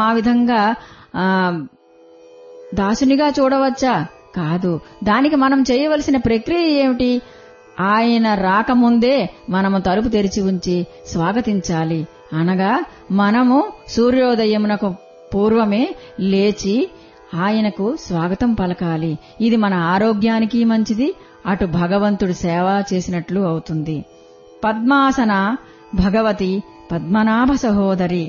ఆ విధంగా ఆ దాసునిగా చూడవచ్చా కాదు దానికి మనం చేయవలసిన ప్రక్రియ ఏమిటి ఆయన రాకముందే మనము తలుపు తెరిచి ఉంచి స్వాగతించాలి అనగా మనము సూర్యోదయమునకు పూర్వమే లేచి ఆయనకు స్వాగతం పలకాలి ఇది మన ఆరోగ్యానికి మంచిది అటు భగవంతుడి సేవ చేసినట్లు అవుతుంది పద్మాసన భగవతి పద్మనాభ సహోదరి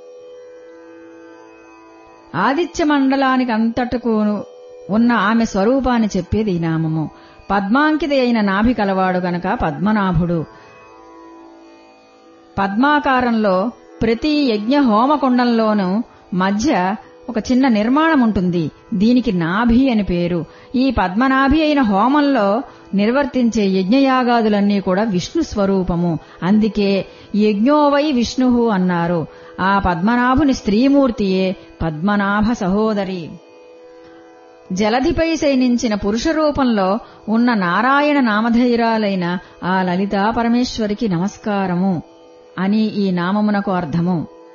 ఆదిత్య మండలానికి అంతటకు ఉన్న ఆమె స్వరూపాన్ని చెప్పేది ఈ నామము పద్మాంకిత అయిన నాభి కలవాడు గనక పద్మనాభుడు పద్మాకారంలో ప్రతి యజ్ఞ హోమకుండంలోనూ మధ్య ఒక చిన్న నిర్మాణం ఉంటుంది దీనికి నాభి అని పేరు ఈ పద్మనాభి అయిన హోమంలో నిర్వర్తించే యజ్ఞయాగాదులన్నీ కూడా విష్ణు స్వరూపము అందుకే యజ్ఞోవై విష్ణువు అన్నారు ఆ పద్మనాభుని స్త్రీమూర్తియే పద్మనాభ సహోదరి జలధిపై శయనించిన పురుష రూపంలో ఉన్న నారాయణ నామధైర్యాలైన ఆ లలితా పరమేశ్వరికి నమస్కారము అని ఈ నామమునకు అర్థము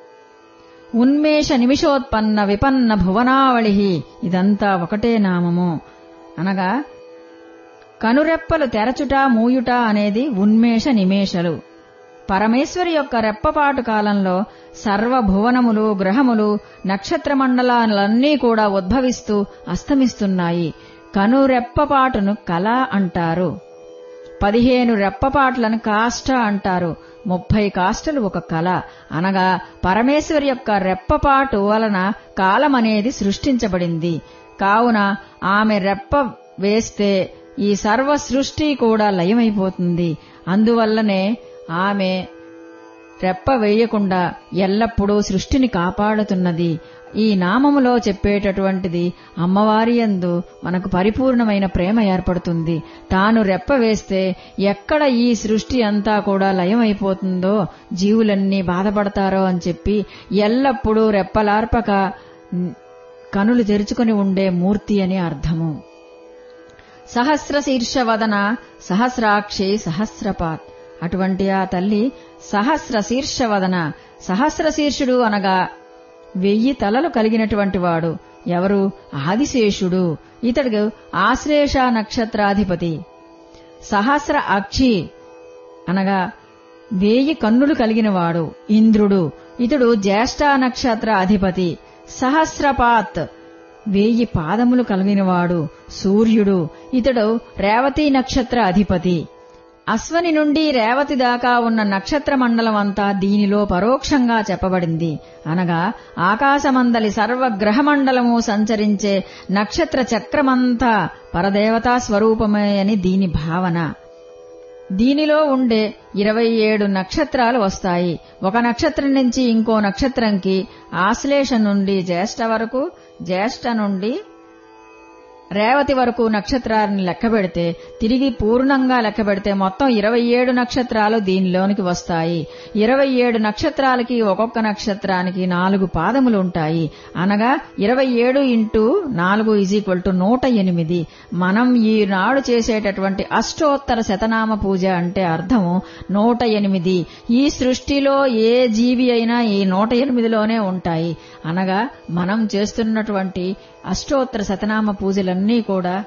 ఉన్మేష నిమిషోత్పన్న విపన్న భువనావళి ఇదంతా ఒకటే నామము అనగా కనురెప్పలు తెరచుట మూయుట అనేది ఉన్మేష నిమేషలు పరమేశ్వరి యొక్క రెప్పపాటు కాలంలో సర్వభువనములు గ్రహములు నక్షత్ర మండలాలన్నీ కూడా ఉద్భవిస్తూ అస్తమిస్తున్నాయి కనురెప్పపాటును కళ అంటారు పదిహేను రెప్పపాట్లను కాష్ట అంటారు ముప్పై కాష్టలు ఒక కళ అనగా పరమేశ్వరి యొక్క రెప్పపాటు వలన కాలమనేది సృష్టించబడింది కావున ఆమె రెప్ప వేస్తే ఈ సర్వ సృష్టి కూడా లయమైపోతుంది అందువల్లనే ఆమె రెప్ప వేయకుండా ఎల్లప్పుడూ సృష్టిని కాపాడుతున్నది ఈ నామములో చెప్పేటటువంటిది అమ్మవారి యందు మనకు పరిపూర్ణమైన ప్రేమ ఏర్పడుతుంది తాను రెప్ప వేస్తే ఎక్కడ ఈ సృష్టి అంతా కూడా లయమైపోతుందో జీవులన్నీ బాధపడతారో అని చెప్పి ఎల్లప్పుడూ రెప్పలార్పక కనులు తెరుచుకొని ఉండే మూర్తి అని అర్థము సహస్ర శీర్షవదన సహస్రాక్షి సహస్రపాత్ అటువంటి ఆ తల్లి సహస్ర శీర్షవదన సహస్ర శీర్షుడు అనగా వెయ్యి తలలు కలిగినటువంటి వాడు ఎవరు ఆదిశేషుడు ఇతడు ఆశ్లేష నక్షత్రాధిపతి సహస్ర అక్షి అనగా వేయి కన్నులు కలిగినవాడు ఇంద్రుడు ఇతడు జ్యేష్ఠ నక్షత్ర అధిపతి సహస్రపాత్ వేయి పాదములు కలిగినవాడు సూర్యుడు ఇతడు రేవతి నక్షత్ర అధిపతి అశ్వని నుండి రేవతి దాకా ఉన్న నక్షత్ర మండలం అంతా దీనిలో పరోక్షంగా చెప్పబడింది అనగా ఆకాశమందలి సర్వగ్రహమండలము సంచరించే నక్షత్ర చక్రమంతా పరదేవతా స్వరూపమే అని దీని భావన దీనిలో ఉండే ఇరవై ఏడు నక్షత్రాలు వస్తాయి ఒక నక్షత్రం నుంచి ఇంకో నక్షత్రంకి ఆశ్లేష నుండి జ్యేష్ఠ వరకు జ్యేష్ఠ నుండి రేవతి వరకు నక్షత్రాన్ని లెక్క పెడితే తిరిగి పూర్ణంగా లెక్క పెడితే మొత్తం ఇరవై ఏడు నక్షత్రాలు దీనిలోనికి వస్తాయి ఇరవై ఏడు నక్షత్రాలకి ఒక్కొక్క నక్షత్రానికి నాలుగు పాదములు ఉంటాయి అనగా ఇరవై ఏడు ఇంటూ నాలుగు ఈజ్ ఈక్వల్ టు నూట ఎనిమిది మనం ఈనాడు చేసేటటువంటి అష్టోత్తర శతనామ పూజ అంటే అర్థము నూట ఎనిమిది ఈ సృష్టిలో ఏ జీవి అయినా ఈ నూట ఎనిమిదిలోనే ఉంటాయి అనగా మనం చేస్తున్నటువంటి అష్టోత్తర శతనామ పూజలన్నీ కూడా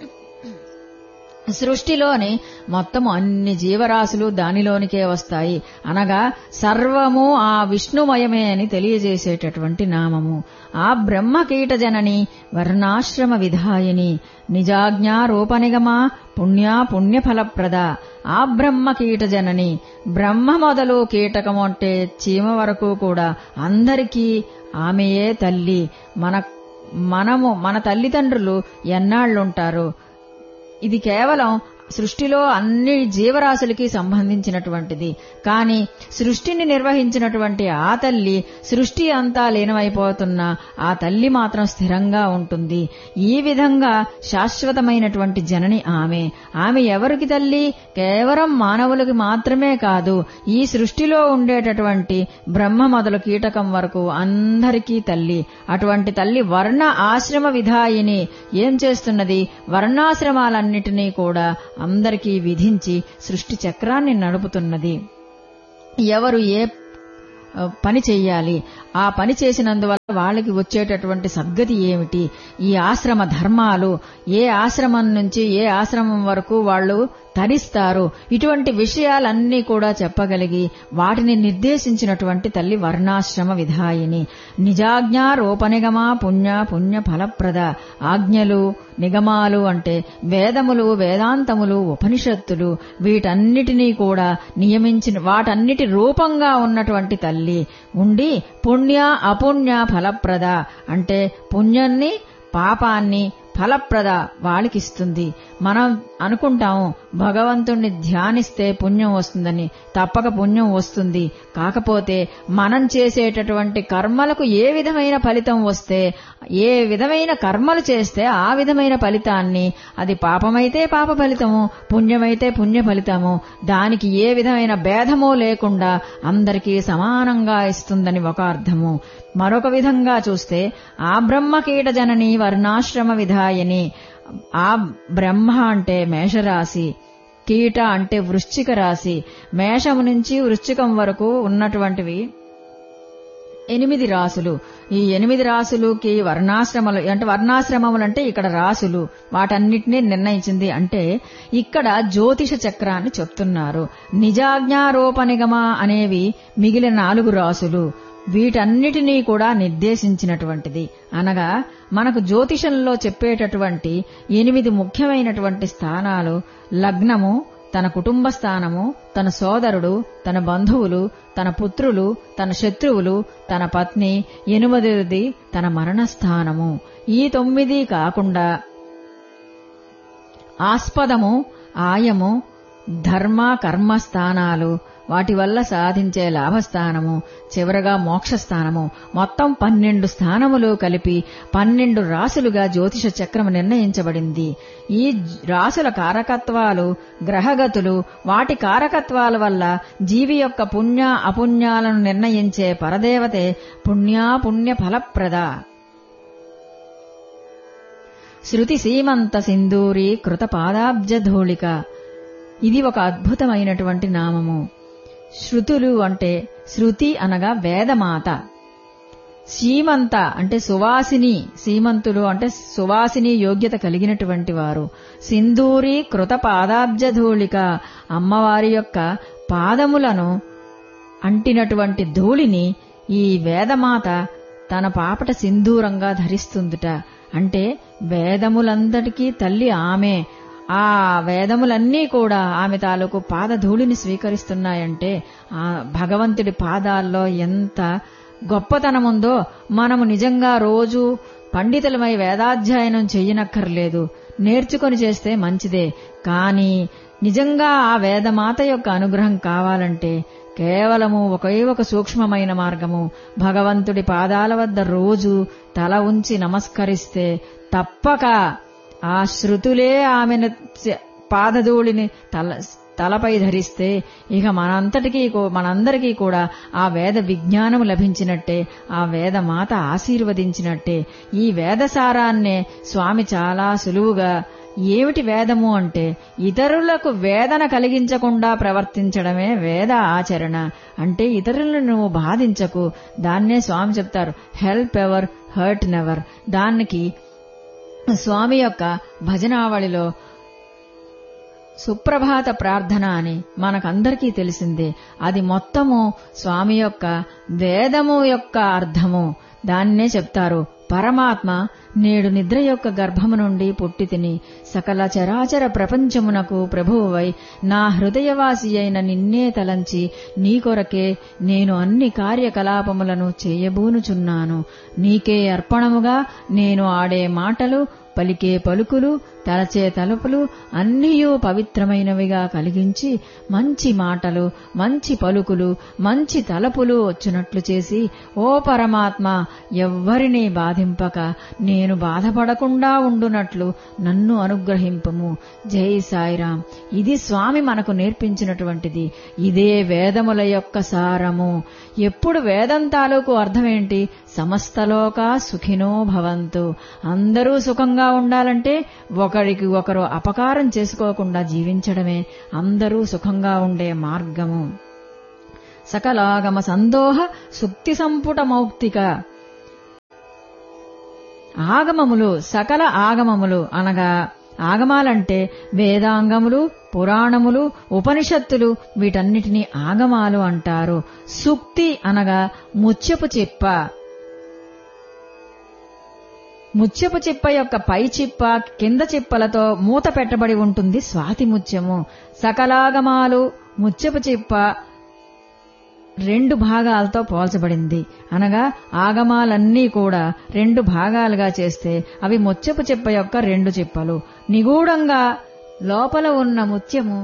సృష్టిలోని మొత్తం అన్ని జీవరాశులు దానిలోనికే వస్తాయి అనగా సర్వము ఆ విష్ణుమయమే అని తెలియజేసేటటువంటి నామము ఆ బ్రహ్మ కీటజనని వర్ణాశ్రమ విధాయిని నిజాజ్ఞారూపనిగమ పుణ్యా పుణ్యఫలప్రద ఆ బ్రహ్మ కీటజనని బ్రహ్మ మొదలు కీటకము అంటే చీమ వరకు కూడా అందరికీ ఆమెయే తల్లి మన మనము మన తల్లిదండ్రులు ఎన్నాళ్లుంటారు ఇది కేవలం సృష్టిలో అన్ని జీవరాశులకి సంబంధించినటువంటిది కానీ సృష్టిని నిర్వహించినటువంటి ఆ తల్లి సృష్టి అంతా లీనమైపోతున్న ఆ తల్లి మాత్రం స్థిరంగా ఉంటుంది ఈ విధంగా శాశ్వతమైనటువంటి జనని ఆమె ఆమె ఎవరికి తల్లి కేవలం మానవులకి మాత్రమే కాదు ఈ సృష్టిలో ఉండేటటువంటి బ్రహ్మ మొదలు కీటకం వరకు అందరికీ తల్లి అటువంటి తల్లి వర్ణ ఆశ్రమ విధాయిని ఏం చేస్తున్నది వర్ణాశ్రమాలన్నిటినీ కూడా అందరికీ విధించి సృష్టి చక్రాన్ని నడుపుతున్నది ఎవరు ఏ పని చెయ్యాలి ఆ పని చేసినందువల్ల వాళ్ళకి వచ్చేటటువంటి సద్గతి ఏమిటి ఈ ఆశ్రమ ధర్మాలు ఏ ఆశ్రమం నుంచి ఏ ఆశ్రమం వరకు వాళ్ళు తరిస్తారు ఇటువంటి విషయాలన్నీ కూడా చెప్పగలిగి వాటిని నిర్దేశించినటువంటి తల్లి వర్ణాశ్రమ విధాయిని నిజాజ్ఞారోపనిగమా పుణ్య పుణ్య ఫలప్రద ఆజ్ఞలు నిగమాలు అంటే వేదములు వేదాంతములు ఉపనిషత్తులు వీటన్నిటినీ కూడా నియమించిన వాటన్నిటి రూపంగా ఉన్నటువంటి తల్లి ఉండి పుణ్య అపుణ్య ఫలప్రద అంటే పుణ్యాన్ని పాపాన్ని ఫలప్రద వాళ్ళకిస్తుంది మనం అనుకుంటాము భగవంతుణ్ణి ధ్యానిస్తే పుణ్యం వస్తుందని తప్పక పుణ్యం వస్తుంది కాకపోతే మనం చేసేటటువంటి కర్మలకు ఏ విధమైన ఫలితం వస్తే ఏ విధమైన కర్మలు చేస్తే ఆ విధమైన ఫలితాన్ని అది పాపమైతే పాప ఫలితము పుణ్యమైతే పుణ్య ఫలితము దానికి ఏ విధమైన భేదమో లేకుండా అందరికీ సమానంగా ఇస్తుందని ఒక అర్థము మరొక విధంగా చూస్తే ఆ బ్రహ్మకీట జనని వర్ణాశ్రమ విధాయని ఆ బ్రహ్మ అంటే మేషరాశి కీట అంటే వృశ్చిక రాశి మేషము నుంచి వృశ్చికం వరకు ఉన్నటువంటివి ఎనిమిది రాసులు ఈ ఎనిమిది రాసులుకి వర్ణాశ్రమలు అంటే వర్ణాశ్రమములు అంటే ఇక్కడ రాసులు వాటన్నిటినీ నిర్ణయించింది అంటే ఇక్కడ జ్యోతిష చక్రాన్ని చెప్తున్నారు నిజాజ్ఞారోపనిగమ అనేవి మిగిలిన నాలుగు రాసులు వీటన్నిటినీ కూడా నిర్దేశించినటువంటిది అనగా మనకు జ్యోతిషంలో చెప్పేటటువంటి ఎనిమిది ముఖ్యమైనటువంటి స్థానాలు లగ్నము తన కుటుంబ స్థానము తన సోదరుడు తన బంధువులు తన పుత్రులు తన శత్రువులు తన పత్ని ఎనిమిదిది తన మరణ స్థానము ఈ తొమ్మిది కాకుండా ఆస్పదము ఆయము ధర్మ కర్మ స్థానాలు వాటి వల్ల సాధించే లాభస్థానము చివరగా మోక్షస్థానము మొత్తం పన్నెండు స్థానములు కలిపి పన్నెండు రాసులుగా జ్యోతిష చక్రము నిర్ణయించబడింది ఈ రాసుల కారకత్వాలు గ్రహగతులు వాటి కారకత్వాల వల్ల జీవి యొక్క పుణ్య అపుణ్యాలను నిర్ణయించే పరదేవతే పుణ్యాపుణ్య ఫలప్రద శృతి సీమంత సింధూరి కృత పాదాబ్జధూళిక ఇది ఒక అద్భుతమైనటువంటి నామము శృతులు అంటే శృతి అనగా వేదమాత సీమంత అంటే సువాసిని సీమంతులు అంటే సువాసిని యోగ్యత కలిగినటువంటి వారు సింధూరి కృత పాదాబ్జధూళిక అమ్మవారి యొక్క పాదములను అంటినటువంటి ధూళిని ఈ వేదమాత తన పాపట సింధూరంగా ధరిస్తుందిట అంటే వేదములందరికీ తల్లి ఆమె ఆ వేదములన్నీ కూడా ఆమె తాలూకు పాదధూళిని స్వీకరిస్తున్నాయంటే ఆ భగవంతుడి పాదాల్లో ఎంత గొప్పతనముందో మనము నిజంగా రోజు పండితులమై వేదాధ్యయనం చెయ్యనక్కర్లేదు నేర్చుకొని చేస్తే మంచిదే కానీ నిజంగా ఆ వేదమాత యొక్క అనుగ్రహం కావాలంటే కేవలము ఒకే ఒక సూక్ష్మమైన మార్గము భగవంతుడి పాదాల వద్ద రోజు తల ఉంచి నమస్కరిస్తే తప్పక ఆ శృతులే ఆమెను పాదధూళిని తల తలపై ధరిస్తే ఇక మనంతటికీ మనందరికీ కూడా ఆ వేద విజ్ఞానం లభించినట్టే ఆ వేద మాత ఆశీర్వదించినట్టే ఈ వేదసారాన్నే స్వామి చాలా సులువుగా ఏమిటి వేదము అంటే ఇతరులకు వేదన కలిగించకుండా ప్రవర్తించడమే వేద ఆచరణ అంటే ఇతరులను నువ్వు బాధించకు దాన్నే స్వామి చెప్తారు హెల్ప్ ఎవర్ హర్ట్ నెవర్ దానికి స్వామి యొక్క భజనావళిలో సుప్రభాత ప్రార్థన అని మనకందరికీ తెలిసిందే అది మొత్తము స్వామి యొక్క వేదము యొక్క అర్థము దాన్నే చెప్తారు పరమాత్మ నేడు నిద్ర యొక్క గర్భము నుండి పుట్టి తిని సకల చరాచర ప్రపంచమునకు ప్రభువువై నా హృదయవాసి అయిన నిన్నే తలంచి నీ కొరకే నేను అన్ని కార్యకలాపములను చేయబూనుచున్నాను నీకే అర్పణముగా నేను ఆడే మాటలు పలికే పలుకులు తలచే తలుపులు అన్నీయూ పవిత్రమైనవిగా కలిగించి మంచి మాటలు మంచి పలుకులు మంచి తలపులు వచ్చినట్లు చేసి ఓ పరమాత్మ ఎవ్వరినీ బాధింపక నేను బాధపడకుండా ఉండునట్లు నన్ను అనుగ్రహింపము జై సాయిరాం ఇది స్వామి మనకు నేర్పించినటువంటిది ఇదే వేదముల యొక్క సారము ఎప్పుడు వేదం తాలూకు అర్థమేంటి సమస్తలోక సుఖినో భవంతు అందరూ సుఖంగా ఉండాలంటే ఒకరికి ఒకరు అపకారం చేసుకోకుండా జీవించడమే అందరూ సుఖంగా ఉండే మార్గము సకలాగమ సందోహ సుక్తి సంపుట మౌక్తిక ఆగమములు సకల ఆగమములు అనగా ఆగమాలంటే వేదాంగములు పురాణములు ఉపనిషత్తులు వీటన్నిటినీ ఆగమాలు అంటారు సుక్తి అనగా ముత్యపు చిప్ప ముత్యపు చిప్ప యొక్క పై చిప్ప కింద చిప్పలతో మూత పెట్టబడి ఉంటుంది స్వాతి ముత్యము సకలాగమాలు ముత్యపు చిప్ప రెండు భాగాలతో పోల్చబడింది అనగా ఆగమాలన్నీ కూడా రెండు భాగాలుగా చేస్తే అవి ముత్యపు చిప్ప యొక్క రెండు చిప్పలు నిగూఢంగా లోపల ఉన్న ముత్యము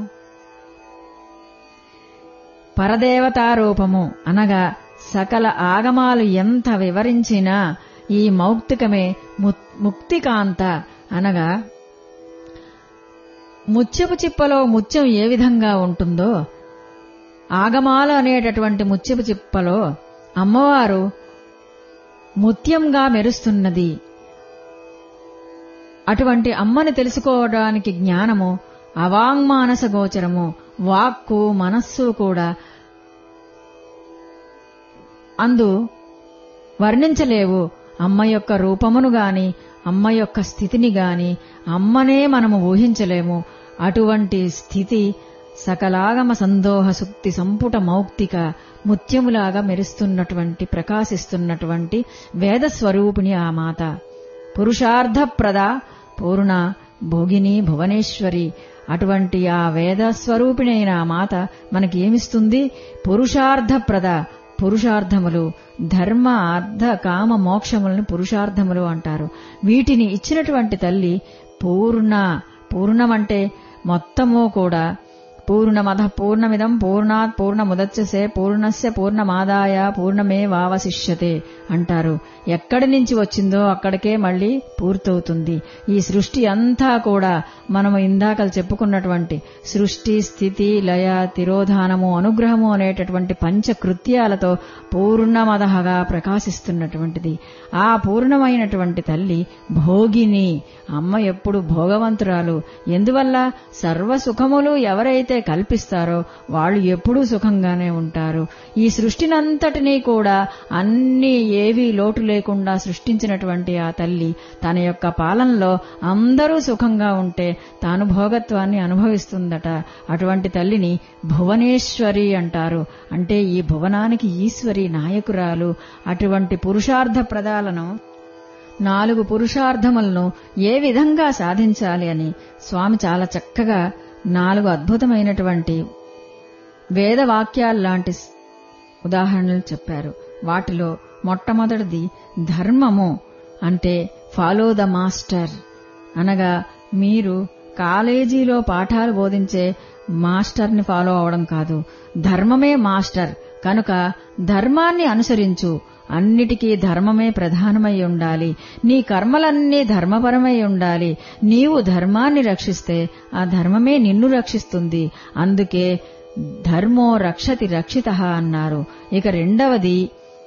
పరదేవతారూపము అనగా సకల ఆగమాలు ఎంత వివరించినా ఈ మౌక్తికమే ముక్తికాంత అనగా ముత్యపు చిప్పలో ముత్యం ఏ విధంగా ఉంటుందో ఆగమాలు అనేటటువంటి ముత్యపు చిప్పలో అమ్మవారు ముత్యంగా మెరుస్తున్నది అటువంటి అమ్మని తెలుసుకోవడానికి జ్ఞానము అవాంగ్మానస గోచరము వాక్కు మనస్సు కూడా అందు వర్ణించలేవు అమ్మ యొక్క రూపమును గాని అమ్మ యొక్క స్థితిని గాని అమ్మనే మనము ఊహించలేము అటువంటి స్థితి సకలాగమ సందోహ సుక్తి సంపుట మౌక్తిక ముత్యములాగా మెరుస్తున్నటువంటి ప్రకాశిస్తున్నటువంటి వేద స్వరూపిణి ఆ మాత పురుషార్థప్రద పూర్ణ భోగిని భువనేశ్వరి అటువంటి ఆ వేద స్వరూపిణైన ఆ మాత మనకి ఏమిస్తుంది పురుషార్థప్రద పురుషార్థములు ధర్మ అర్థ కామ మోక్షములను పురుషార్థములు అంటారు వీటిని ఇచ్చినటువంటి తల్లి పూర్ణ పూర్ణమంటే మొత్తము కూడా పూర్ణమద పూర్ణమిదం పూర్ణాత్ పూర్ణముదచ్చసే పూర్ణస్య పూర్ణమాదాయ పూర్ణమే వావశిష్యతే అంటారు ఎక్కడి నుంచి వచ్చిందో అక్కడికే మళ్ళీ పూర్తవుతుంది ఈ సృష్టి అంతా కూడా మనము ఇందాకలు చెప్పుకున్నటువంటి సృష్టి స్థితి లయ తిరోధానము అనుగ్రహము అనేటటువంటి పంచకృత్యాలతో పూర్ణమదహగా ప్రకాశిస్తున్నటువంటిది ఆ పూర్ణమైనటువంటి తల్లి భోగిని అమ్మ ఎప్పుడు భోగవంతురాలు ఎందువల్ల సర్వ సుఖములు ఎవరైతే కల్పిస్తారో వాళ్ళు ఎప్పుడూ సుఖంగానే ఉంటారు ఈ సృష్టినంతటినీ కూడా అన్ని ఏవీ లోటు లేకుండా సృష్టించినటువంటి ఆ తల్లి తన యొక్క పాలనలో అందరూ సుఖంగా ఉంటే తాను భోగత్వాన్ని అనుభవిస్తుందట అటువంటి తల్లిని భువనేశ్వరి అంటారు అంటే ఈ భువనానికి ఈశ్వరి నాయకురాలు అటువంటి పురుషార్థ ప్రదాలను నాలుగు పురుషార్థములను ఏ విధంగా సాధించాలి అని స్వామి చాలా చక్కగా నాలుగు అద్భుతమైనటువంటి వేదవాక్యాల్లాంటి ఉదాహరణలు చెప్పారు వాటిలో మొట్టమొదటిది ధర్మము అంటే ఫాలో ద మాస్టర్ అనగా మీరు కాలేజీలో పాఠాలు బోధించే మాస్టర్ని ఫాలో అవడం కాదు ధర్మమే మాస్టర్ కనుక ధర్మాన్ని అనుసరించు అన్నిటికీ ధర్మమే ప్రధానమై ఉండాలి నీ కర్మలన్నీ ధర్మపరమై ఉండాలి నీవు ధర్మాన్ని రక్షిస్తే ఆ ధర్మమే నిన్ను రక్షిస్తుంది అందుకే ధర్మో రక్షతి రక్షిత అన్నారు ఇక రెండవది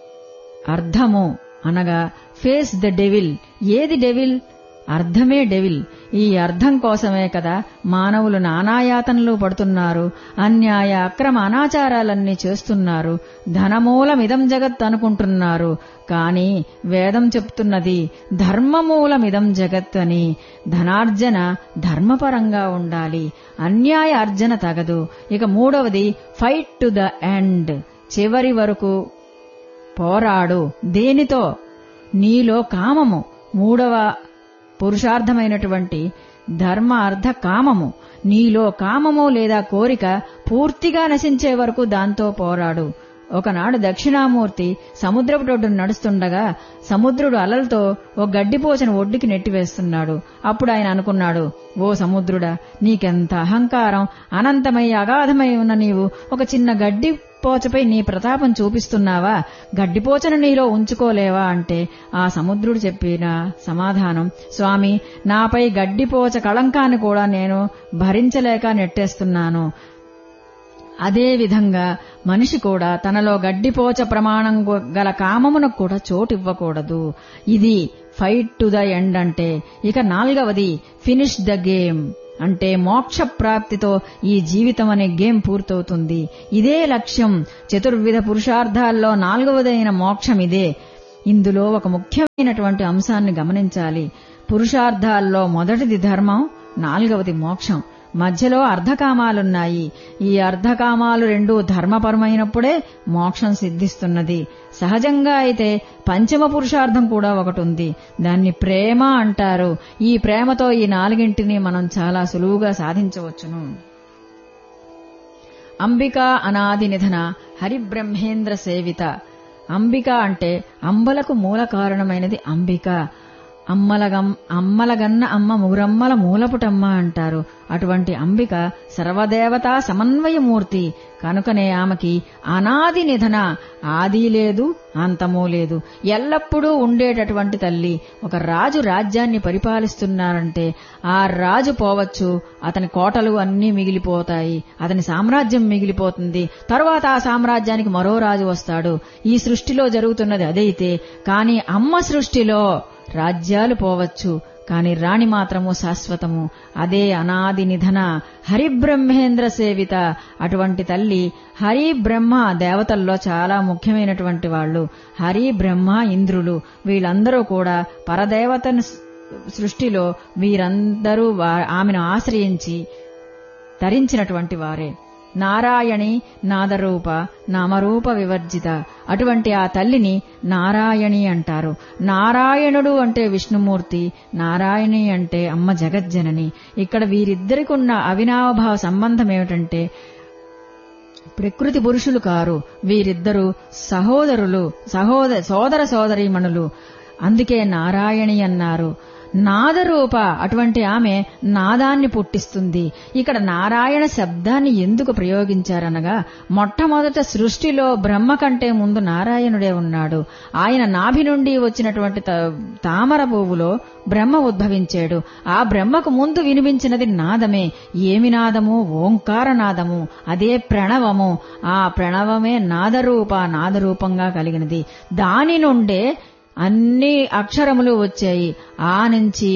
అర్థము అనగా ఫేస్ ద డెవిల్ ఏది డెవిల్ అర్థమే డెవిల్ ఈ అర్థం కోసమే కదా మానవులు నానాయాతనలు పడుతున్నారు అన్యాయ అక్రమ అనాచారాలన్నీ చేస్తున్నారు ధనమూలమిదం జగత్ అనుకుంటున్నారు కాని వేదం చెప్తున్నది ధర్మమూలమిదం జగత్ అని ధనార్జన ధర్మపరంగా ఉండాలి అన్యాయ అర్జన తగదు ఇక మూడవది ఫైట్ టు ద ఎండ్ చివరి వరకు పోరాడు దేనితో నీలో కామము మూడవ పురుషార్థమైనటువంటి ధర్మ అర్థ కామము నీలో కామము లేదా కోరిక పూర్తిగా నశించే వరకు దాంతో పోరాడు ఒకనాడు దక్షిణామూర్తి సముద్రపు రొడ్డును నడుస్తుండగా సముద్రుడు అలలతో ఓ గడ్డిపోచను ఒడ్డుకి నెట్టివేస్తున్నాడు అప్పుడు ఆయన అనుకున్నాడు ఓ సముద్రుడా నీకెంత అహంకారం అనంతమై అగాధమై ఉన్న నీవు ఒక చిన్న గడ్డి పోచపై నీ ప్రతాపం చూపిస్తున్నావా గడ్డిపోచను నీలో ఉంచుకోలేవా అంటే ఆ సముద్రుడు చెప్పిన సమాధానం స్వామి నాపై గడ్డిపోచ కళంకాన్ని కూడా నేను భరించలేక నెట్టేస్తున్నాను అదే విధంగా మనిషి కూడా తనలో గడ్డిపోచ ప్రమాణం గల కామమునకు కూడా చోటివ్వకూడదు ఇది ఫైట్ టు ద ఎండ్ అంటే ఇక నాలుగవది ఫినిష్ ద గేమ్ అంటే మోక్ష ప్రాప్తితో ఈ జీవితం అనే గేమ్ పూర్తవుతుంది ఇదే లక్ష్యం చతుర్విధ పురుషార్థాల్లో నాలుగవదైన మోక్షం ఇదే ఇందులో ఒక ముఖ్యమైనటువంటి అంశాన్ని గమనించాలి పురుషార్థాల్లో మొదటిది ధర్మం నాలుగవది మోక్షం మధ్యలో అర్ధకామాలున్నాయి ఈ అర్ధకామాలు రెండు ధర్మపరమైనప్పుడే మోక్షం సిద్ధిస్తున్నది సహజంగా అయితే పంచమ పురుషార్థం కూడా ఒకటి ఉంది దాన్ని ప్రేమ అంటారు ఈ ప్రేమతో ఈ నాలుగింటిని మనం చాలా సులువుగా సాధించవచ్చును అంబిక అనాది నిధన హరిబ్రహ్మేంద్ర సేవిత అంబిక అంటే అంబలకు మూల కారణమైనది అంబిక అమ్మలగం అమ్మలగన్న అమ్మ ముగురమ్మల మూలపుటమ్మ అంటారు అటువంటి అంబిక సర్వదేవతా సమన్వయమూర్తి కనుకనే ఆమెకి అనాది నిధన ఆది లేదు అంతమూ లేదు ఎల్లప్పుడూ ఉండేటటువంటి తల్లి ఒక రాజు రాజ్యాన్ని పరిపాలిస్తున్నారంటే ఆ రాజు పోవచ్చు అతని కోటలు అన్నీ మిగిలిపోతాయి అతని సామ్రాజ్యం మిగిలిపోతుంది తరువాత ఆ సామ్రాజ్యానికి మరో రాజు వస్తాడు ఈ సృష్టిలో జరుగుతున్నది అదైతే కాని అమ్మ సృష్టిలో రాజ్యాలు పోవచ్చు కాని రాణి మాత్రము శాశ్వతము అదే అనాది నిధన హరిబ్రహ్మేంద్ర సేవిత అటువంటి తల్లి హరి బ్రహ్మ దేవతల్లో చాలా ముఖ్యమైనటువంటి వాళ్ళు హరి బ్రహ్మ ఇంద్రులు వీళ్ళందరూ కూడా పరదేవతను సృష్టిలో వీరందరూ ఆమెను ఆశ్రయించి తరించినటువంటి వారే నారాయణి నాదరూప నామరూప వివర్జిత అటువంటి ఆ తల్లిని నారాయణి అంటారు నారాయణుడు అంటే విష్ణుమూర్తి నారాయణి అంటే అమ్మ జగజ్జనని ఇక్కడ వీరిద్దరికి ఉన్న అవినావభావ సంబంధం ఏమిటంటే ప్రకృతి పురుషులు కారు వీరిద్దరూ సహోదరులు సహోద సోదర సోదరీమణులు అందుకే నారాయణి అన్నారు నాదరూప అటువంటి ఆమె నాదాన్ని పుట్టిస్తుంది ఇక్కడ నారాయణ శబ్దాన్ని ఎందుకు ప్రయోగించారనగా మొట్టమొదట సృష్టిలో బ్రహ్మ కంటే ముందు నారాయణుడే ఉన్నాడు ఆయన నాభి నుండి వచ్చినటువంటి తామర పువ్వులో బ్రహ్మ ఉద్భవించాడు ఆ బ్రహ్మకు ముందు వినిపించినది నాదమే ఏమి నాదము ఓంకార నాదము అదే ప్రణవము ఆ ప్రణవమే నాదరూప నాదరూపంగా కలిగినది దాని నుండే అన్ని అక్షరములు వచ్చాయి ఆ నుంచి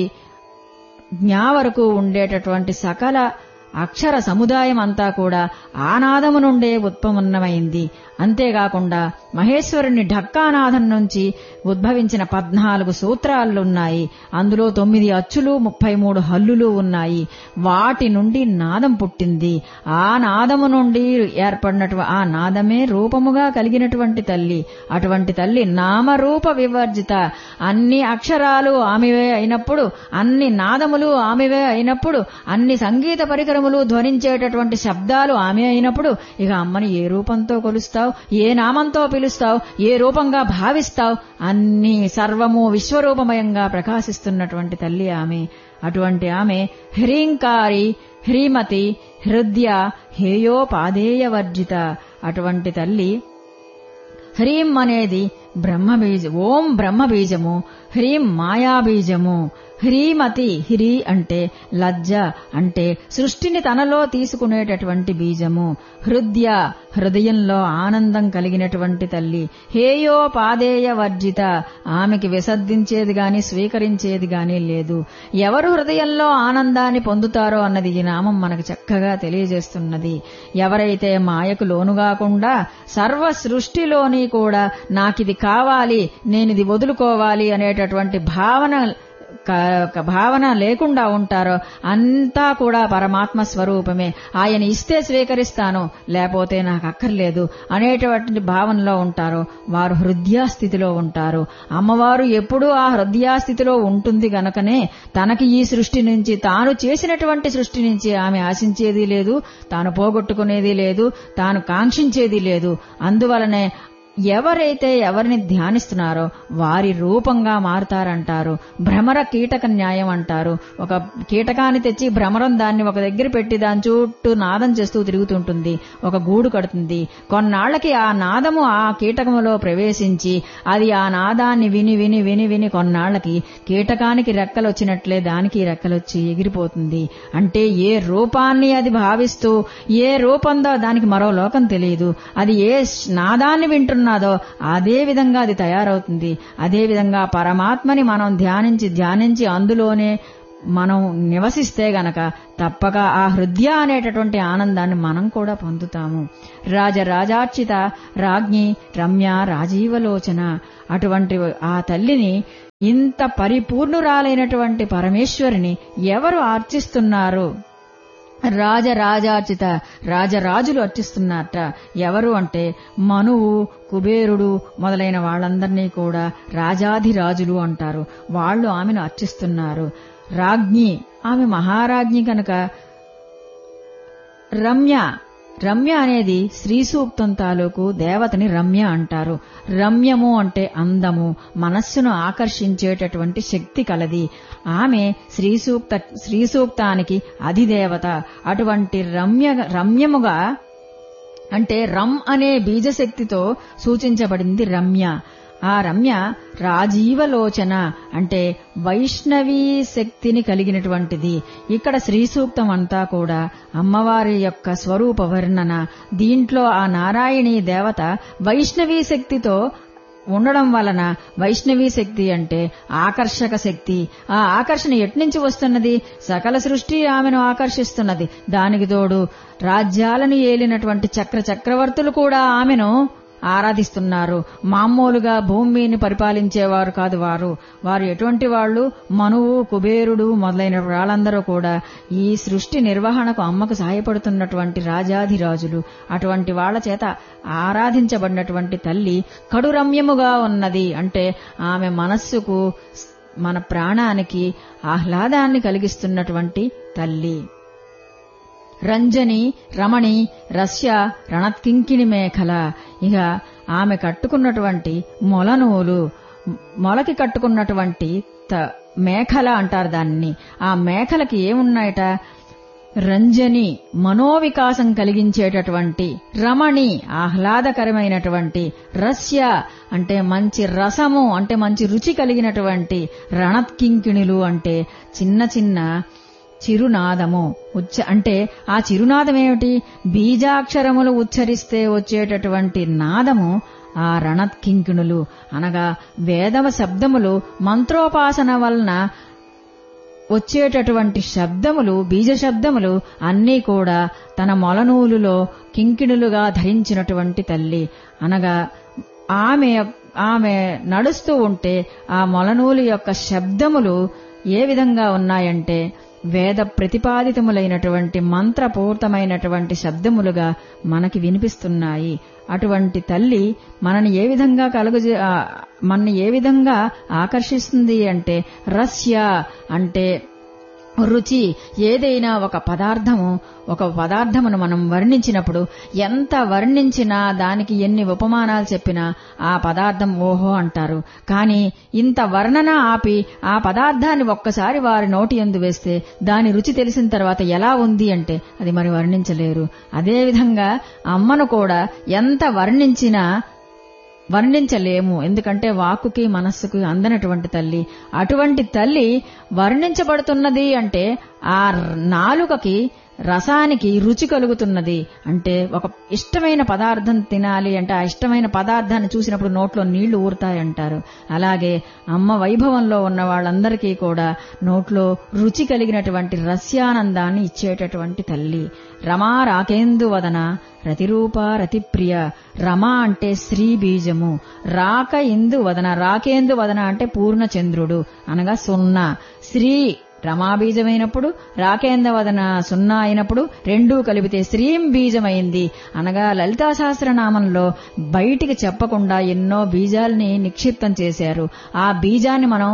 జ్ఞా వరకు ఉండేటటువంటి సకల అక్షర సముదాయం అంతా కూడా ఆనాదము నుండే ఉత్పన్నమైంది అంతేకాకుండా మహేశ్వరుని ఢక్కానాథం నుంచి ఉద్భవించిన పద్నాలుగు సూత్రాలున్నాయి అందులో తొమ్మిది అచ్చులు ముప్పై మూడు హల్లులు ఉన్నాయి వాటి నుండి నాదం పుట్టింది ఆ నాదము నుండి ఏర్పడినటు ఆ నాదమే రూపముగా కలిగినటువంటి తల్లి అటువంటి తల్లి నామరూప వివర్జిత అన్ని అక్షరాలు ఆమెవే అయినప్పుడు అన్ని నాదములు ఆమెవే అయినప్పుడు అన్ని సంగీత పరికరములు ధ్వనించేటటువంటి శబ్దాలు ఆమె అయినప్పుడు ఇక అమ్మని ఏ రూపంతో కొలుస్తావు ఏ నామంతో పిలుస్తావు ఏ రూపంగా భావిస్తావు అన్ని సర్వము విశ్వరూపమయంగా ప్రకాశిస్తున్నటువంటి తల్లి ఆమె అటువంటి ఆమె హ్రీంకారి హ్రీమతి హృదయ హేయోపాదేయవర్జిత అటువంటి తల్లి హ్రీం అనేది బ్రహ్మబీజం ఓం బ్రహ్మబీజము హ్రీం మాయాబీజము హ్రీమతి హ్రీ అంటే లజ్జ అంటే సృష్టిని తనలో తీసుకునేటటువంటి బీజము హృదయ హృదయంలో ఆనందం కలిగినటువంటి తల్లి హేయోపాదేయ వర్జిత ఆమెకి విసర్జించేది గాని స్వీకరించేది గాని లేదు ఎవరు హృదయంలో ఆనందాన్ని పొందుతారో అన్నది ఈ నామం మనకు చక్కగా తెలియజేస్తున్నది ఎవరైతే మాయకు లోనుగాకుండా సర్వ సృష్టిలోని కూడా నాకిది కావాలి నేనిది వదులుకోవాలి అనేటటువంటి భావన భావన లేకుండా ఉంటారో అంతా కూడా పరమాత్మ స్వరూపమే ఆయన ఇస్తే స్వీకరిస్తాను లేకపోతే నాకు అక్కర్లేదు అనేటువంటి భావనలో ఉంటారో వారు హృదయాస్థితిలో ఉంటారు అమ్మవారు ఎప్పుడూ ఆ హృదయాస్థితిలో ఉంటుంది గనకనే తనకి ఈ సృష్టి నుంచి తాను చేసినటువంటి సృష్టి నుంచి ఆమె ఆశించేది లేదు తాను పోగొట్టుకునేది లేదు తాను కాంక్షించేది లేదు అందువలనే ఎవరైతే ఎవరిని ధ్యానిస్తున్నారో వారి రూపంగా మారుతారంటారు భ్రమర కీటక న్యాయం అంటారు ఒక కీటకాన్ని తెచ్చి భ్రమరం దాన్ని ఒక దగ్గర పెట్టి దాని చుట్టూ నాదం చేస్తూ తిరుగుతుంటుంది ఒక గూడు కడుతుంది కొన్నాళ్లకి ఆ నాదము ఆ కీటకములో ప్రవేశించి అది ఆ నాదాన్ని విని విని విని విని కొన్నాళ్లకి కీటకానికి రెక్కలు వచ్చినట్లే దానికి రెక్కలొచ్చి ఎగిరిపోతుంది అంటే ఏ రూపాన్ని అది భావిస్తూ ఏ రూపందో దానికి మరో లోకం తెలియదు అది ఏ నాదాన్ని వింటున్న ఉన్నదో అదే విధంగా అది తయారవుతుంది అదే విధంగా పరమాత్మని మనం ధ్యానించి ధ్యానించి అందులోనే మనం నివసిస్తే గనక తప్పక ఆ హృదయ అనేటటువంటి ఆనందాన్ని మనం కూడా పొందుతాము రాజరాజార్చిత రాజ్ఞి రమ్య రాజీవలోచన అటువంటి ఆ తల్లిని ఇంత పరిపూర్ణురాలైనటువంటి పరమేశ్వరిని ఎవరు అర్చిస్తున్నారు రాజరాజార్చిత రాజరాజులు అర్చిస్తున్నారట ఎవరు అంటే మనువు కుబేరుడు మొదలైన వాళ్ళందరినీ కూడా రాజాధిరాజులు అంటారు వాళ్ళు ఆమెను అర్చిస్తున్నారు రాజ్ఞి ఆమె మహారాజ్ఞి కనుక రమ్య రమ్య అనేది శ్రీ సూక్తం తాలూకు దేవతని రమ్య అంటారు రమ్యము అంటే అందము మనస్సును ఆకర్షించేటటువంటి శక్తి కలది ఆమె శ్రీ సూక్త శ్రీ సూక్తానికి అధిదేవత అటువంటి రమ్య రమ్యముగా అంటే రమ్ అనే బీజశక్తితో సూచించబడింది రమ్య ఆ రమ్య రాజీవలోచన అంటే వైష్ణవీ శక్తిని కలిగినటువంటిది ఇక్కడ శ్రీ సూక్తం అంతా కూడా అమ్మవారి యొక్క స్వరూప వర్ణన దీంట్లో ఆ నారాయణీ దేవత వైష్ణవీ శక్తితో ఉండడం వలన వైష్ణవీ శక్తి అంటే ఆకర్షక శక్తి ఆ ఆకర్షణ ఎట్నుంచి వస్తున్నది సకల సృష్టి ఆమెను ఆకర్షిస్తున్నది దానికి తోడు రాజ్యాలను ఏలినటువంటి చక్ర చక్రవర్తులు కూడా ఆమెను ఆరాధిస్తున్నారు మామూలుగా భూమిని పరిపాలించేవారు కాదు వారు వారు ఎటువంటి వాళ్ళు మనువు కుబేరుడు మొదలైన వాళ్ళందరూ కూడా ఈ సృష్టి నిర్వహణకు అమ్మకు సహాయపడుతున్నటువంటి రాజాధిరాజులు అటువంటి వాళ్ళ చేత ఆరాధించబడినటువంటి తల్లి కడురమ్యముగా ఉన్నది అంటే ఆమె మనస్సుకు మన ప్రాణానికి ఆహ్లాదాన్ని కలిగిస్తున్నటువంటి తల్లి రంజని రమణి రస్య రణత్కింకిణి మేఖల ఇక ఆమె కట్టుకున్నటువంటి మొలనూలు మొలకి కట్టుకున్నటువంటి మేఖల అంటారు దాన్ని ఆ మేఖలకి ఏమున్నాయట రంజని మనోవికాసం కలిగించేటటువంటి రమణి ఆహ్లాదకరమైనటువంటి రస్య అంటే మంచి రసము అంటే మంచి రుచి కలిగినటువంటి రణత్కింకిణులు అంటే చిన్న చిన్న చిరునాదము ఉచ్చ అంటే ఆ చిరునాదం ఏమిటి బీజాక్షరములు ఉచ్చరిస్తే వచ్చేటటువంటి నాదము ఆ రణత్కింకిణులు అనగా వేదవ శబ్దములు మంత్రోపాసన వలన వచ్చేటటువంటి శబ్దములు బీజ శబ్దములు అన్నీ కూడా తన మొలనూలులో కింకిణులుగా ధరించినటువంటి తల్లి అనగా ఆమె ఆమె నడుస్తూ ఉంటే ఆ మొలనూలు యొక్క శబ్దములు ఏ విధంగా ఉన్నాయంటే వేద ప్రతిపాదితములైనటువంటి మంత్రపూర్తమైనటువంటి శబ్దములుగా మనకి వినిపిస్తున్నాయి అటువంటి తల్లి మనని ఏ విధంగా కలుగు మనని ఏ విధంగా ఆకర్షిస్తుంది అంటే రస్య అంటే రుచి ఏదైనా ఒక పదార్థము ఒక పదార్థమును మనం వర్ణించినప్పుడు ఎంత వర్ణించినా దానికి ఎన్ని ఉపమానాలు చెప్పినా ఆ పదార్థం ఓహో అంటారు కానీ ఇంత వర్ణన ఆపి ఆ పదార్థాన్ని ఒక్కసారి వారి నోటి ఎందు వేస్తే దాని రుచి తెలిసిన తర్వాత ఎలా ఉంది అంటే అది మరి వర్ణించలేరు అదేవిధంగా అమ్మను కూడా ఎంత వర్ణించినా వర్ణించలేము ఎందుకంటే వాక్కుకి మనస్సుకి అందనటువంటి తల్లి అటువంటి తల్లి వర్ణించబడుతున్నది అంటే ఆ నాలుకకి రసానికి రుచి కలుగుతున్నది అంటే ఒక ఇష్టమైన పదార్థం తినాలి అంటే ఆ ఇష్టమైన పదార్థాన్ని చూసినప్పుడు నోట్లో నీళ్లు ఊరుతాయంటారు అలాగే అమ్మ వైభవంలో ఉన్న వాళ్ళందరికీ కూడా నోట్లో రుచి కలిగినటువంటి రస్యానందాన్ని ఇచ్చేటటువంటి తల్లి రమా రాకేందు వదన రతిరూప రతిప్రియ రమ అంటే శ్రీ బీజము రాక ఇందు వదన రాకేందు వదన అంటే పూర్ణచంద్రుడు అనగా సున్నా శ్రీ రమాబీజమైనప్పుడు రాకేంద్రవదన సున్నా అయినప్పుడు రెండూ కలిపితే శ్రీం బీజమైంది అనగా లలితా సహస్రనామంలో బయటికి చెప్పకుండా ఎన్నో బీజాల్ని నిక్షిప్తం చేశారు ఆ బీజాన్ని మనం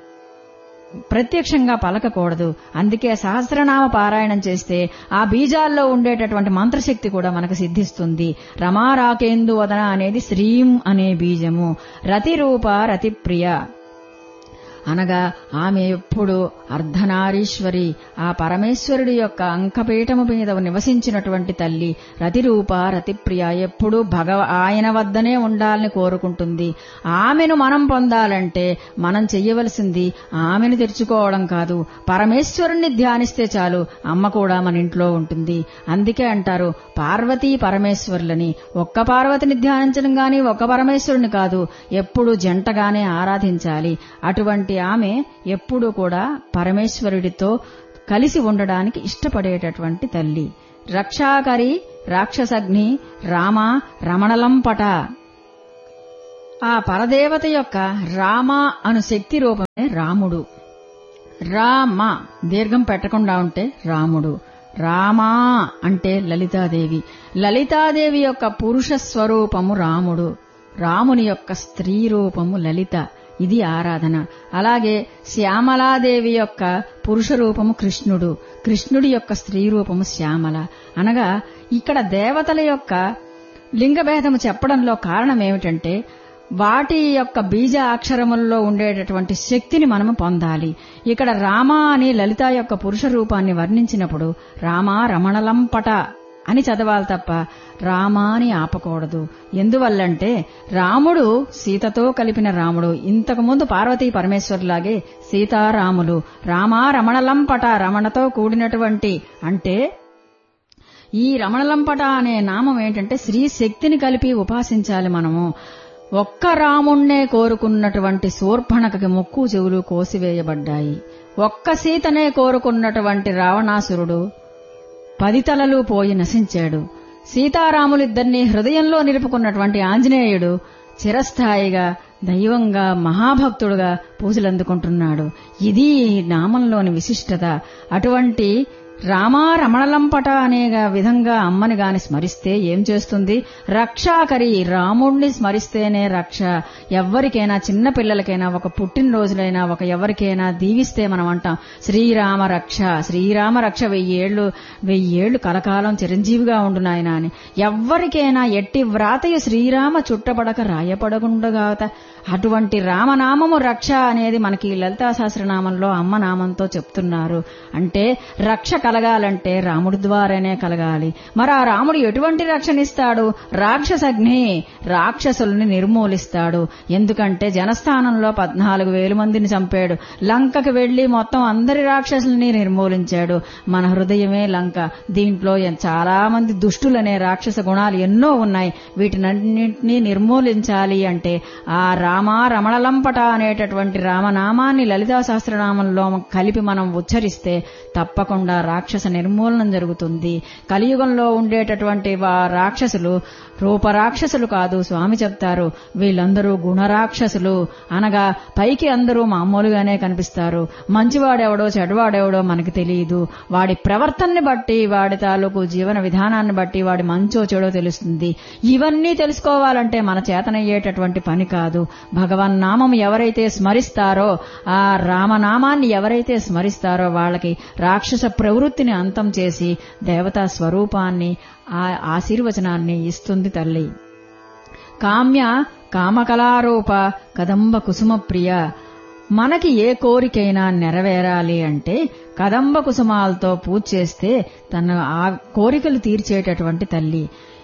ప్రత్యక్షంగా పలకకూడదు అందుకే సహస్రనామ పారాయణం చేస్తే ఆ బీజాల్లో ఉండేటటువంటి మంత్రశక్తి కూడా మనకు సిద్ధిస్తుంది రమారాకేందు వదన అనేది శ్రీం అనే బీజము రతిరూప రతిప్రియ అనగా ఆమె ఎప్పుడు అర్ధనారీశ్వరి ఆ పరమేశ్వరుడి యొక్క అంకపీఠము మీద నివసించినటువంటి తల్లి రతిరూప రతిప్రియ ఎప్పుడు భగవ ఆయన వద్దనే ఉండాలని కోరుకుంటుంది ఆమెను మనం పొందాలంటే మనం చెయ్యవలసింది ఆమెను తెరుచుకోవడం కాదు పరమేశ్వరుణ్ణి ధ్యానిస్తే చాలు అమ్మ కూడా మన ఇంట్లో ఉంటుంది అందుకే అంటారు పార్వతీ పరమేశ్వరులని ఒక్క పార్వతిని ధ్యానించడం గాని ఒక్క పరమేశ్వరుని కాదు ఎప్పుడు జంటగానే ఆరాధించాలి అటువంటి ఆమె ఎప్పుడూ కూడా పరమేశ్వరుడితో కలిసి ఉండడానికి ఇష్టపడేటటువంటి తల్లి రక్షాకరి రాక్షసగ్ని రామ రమణలంపట ఆ పరదేవత యొక్క రామ అను శక్తి రూపమే రాముడు రామ దీర్ఘం పెట్టకుండా ఉంటే రాముడు రామా అంటే లలితాదేవి లలితాదేవి యొక్క పురుష స్వరూపము రాముడు రాముని యొక్క స్త్రీ రూపము లలిత ఇది ఆరాధన అలాగే శ్యామలాదేవి యొక్క పురుష రూపము కృష్ణుడు కృష్ణుడి యొక్క స్త్రీ రూపము శ్యామల అనగా ఇక్కడ దేవతల యొక్క లింగభేదము చెప్పడంలో కారణం ఏమిటంటే వాటి యొక్క బీజ అక్షరముల్లో ఉండేటటువంటి శక్తిని మనము పొందాలి ఇక్కడ రామ అని లలిత యొక్క పురుష రూపాన్ని వర్ణించినప్పుడు రామ రమణలంపట అని చదవాలి తప్ప రామ అని ఆపకూడదు ఎందువల్లంటే రాముడు సీతతో కలిపిన రాముడు ఇంతకుముందు పార్వతీ పరమేశ్వరులాగే సీతారాములు రామ రమణలంపట రమణతో కూడినటువంటి అంటే ఈ రమణలంపట అనే నామం ఏంటంటే శ్రీ శక్తిని కలిపి ఉపాసించాలి మనము ఒక్క రాముణ్ణే కోరుకున్నటువంటి శూర్పణకకి ముక్కు చెవులు కోసివేయబడ్డాయి ఒక్క సీతనే కోరుకున్నటువంటి రావణాసురుడు పది తలలు పోయి నశించాడు సీతారాములిద్దరినీ హృదయంలో నిలుపుకున్నటువంటి ఆంజనేయుడు చిరస్థాయిగా దైవంగా మహాభక్తుడుగా పూజలందుకుంటున్నాడు ఇది నామంలోని విశిష్టత అటువంటి రామా రమణలంపట అనే విధంగా అమ్మని గాని స్మరిస్తే ఏం చేస్తుంది రక్షాకరి రాముణ్ణి స్మరిస్తేనే రక్ష ఎవ్వరికైనా చిన్న పిల్లలకైనా ఒక పుట్టినరోజులైనా ఒక ఎవరికైనా దీవిస్తే మనం అంటాం శ్రీరామ రక్ష శ్రీరామ రక్ష వెయ్యేళ్లు వెయ్యేళ్లు కలకాలం చిరంజీవిగా ఉండు నాయన అని ఎవ్వరికైనా ఎట్టి వ్రాతయు శ్రీరామ చుట్టబడక రాయపడకుండగా అటువంటి రామనామము రక్ష అనేది మనకి లలితా సహస్రనామంలో అమ్మ నామంతో చెప్తున్నారు అంటే రక్ష కలగాలంటే రాముడి ద్వారానే కలగాలి మరి ఆ రాముడు ఎటువంటి రక్షణిస్తాడు రాక్షసగ్ని రాక్షసుల్ని నిర్మూలిస్తాడు ఎందుకంటే జనస్థానంలో పద్నాలుగు వేల మందిని చంపాడు లంకకు వెళ్లి మొత్తం అందరి రాక్షసుల్ని నిర్మూలించాడు మన హృదయమే లంక దీంట్లో చాలా మంది దుష్టులనే రాక్షస గుణాలు ఎన్నో ఉన్నాయి వీటినన్నింటినీ నిర్మూలించాలి అంటే ఆ రామ రమణలంపట అనేటటువంటి రామనామాన్ని లలితా సహస్రనామంలో కలిపి మనం ఉచ్చరిస్తే తప్పకుండా రాక్షస నిర్మూలనం జరుగుతుంది కలియుగంలో ఉండేటటువంటి రాక్షసులు రూపరాక్షసులు కాదు స్వామి చెప్తారు వీళ్ళందరూ గుణరాక్షసులు అనగా పైకి అందరూ మామూలుగానే కనిపిస్తారు మంచివాడెవడో చెడవాడెవడో మనకి తెలియదు వాడి ప్రవర్తనని బట్టి వాడి తాలూకు జీవన విధానాన్ని బట్టి వాడి మంచో చెడో తెలుస్తుంది ఇవన్నీ తెలుసుకోవాలంటే మన చేతనయ్యేటటువంటి పని కాదు భగవన్నామం ఎవరైతే స్మరిస్తారో ఆ రామనామాన్ని ఎవరైతే స్మరిస్తారో వాళ్ళకి రాక్షస ప్రవృత్తిని అంతం చేసి దేవతా స్వరూపాన్ని ఆ ఆశీర్వచనాన్ని ఇస్తుంది తల్లి కామ్య కామకళారూప కదంబ కుసుమ ప్రియ మనకి ఏ కోరికైనా నెరవేరాలి అంటే కదంబ కుసుమాలతో పూజ చేస్తే తన ఆ కోరికలు తీర్చేటటువంటి తల్లి